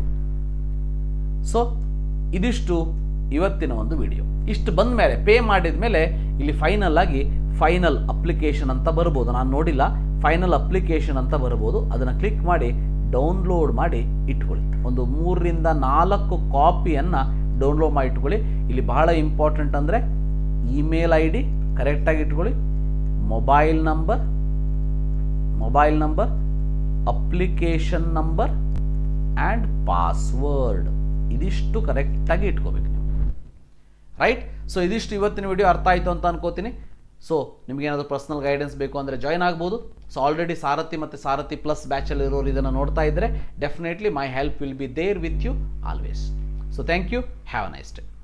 ಸೊ ಇದಿಷ್ಟು ಇವತ್ತಿನ ಒಂದು ವಿಡಿಯೋ ಇಷ್ಟು ಬಂದ ಮೇಲೆ ಪೇ ಮಾಡಿದ ಮೇಲೆ ಇಲ್ಲಿ ಫೈನಲ್ ಆಗಿ ಫೈನಲ್ ಅಪ್ಲಿಕೇಶನ್ ಅಂತ ಬರ್ಬೋದು ನಾನು ನೋಡಿಲ್ಲ ಫೈನಲ್ ಅಪ್ಲಿಕೇಶನ್ ಅಂತ ಬರ್ಬೋದು ಅದನ್ನು ಕ್ಲಿಕ್ ಮಾಡಿ ಡೌನ್ಲೋಡ್ ಮಾಡಿ ಇಟ್ಕೊಳ್ಳಿ ಒಂದು ಮೂರರಿಂದ ನಾಲ್ಕು ಕಾಪಿಯನ್ನು ಡೌನ್ಲೋಡ್ ಮಾಡಿ ಇಟ್ಕೊಳ್ಳಿ ಇಲ್ಲಿ ಬಹಳ ಇಂಪಾರ್ಟೆಂಟ್ ಅಂದರೆ ಇಮೇಲ್ ಐ ಡಿ ಕರೆಕ್ಟಾಗಿ ಇಟ್ಕೊಳ್ಳಿ mobile number mobile number application number and password ಇದಿಷ್ಟು ಕರೆಕ್ಟಾಗಿ ಇಟ್ಕೋಬೇಕು ನೀವು ರೈಟ್ ಸೊ ಇದಿಷ್ಟು ಇವತ್ತಿನ ವಿಡಿಯೋ ಅರ್ಥ ಆಯಿತು ಅಂತ ಅನ್ಕೋತೀನಿ ಸೊ ನಿಮಗೇನಾದರೂ ಪರ್ಸನಲ್ ಗೈಡೆನ್ಸ್ ಬೇಕು ಅಂದರೆ ಜಾಯ್ನ್ ಆಗ್ಬೋದು ಸೊ ಆಲ್ರೆಡಿ ಸಾರಥಿ ಮತ್ತು ಸಾರಥಿ ಪ್ಲಸ್ ಬ್ಯಾಚಲ್ಲಿ ಇರೋರು ಇದನ್ನು ನೋಡ್ತಾ ಇದ್ದರೆ definitely my help will be there with you always so thank you have a nice day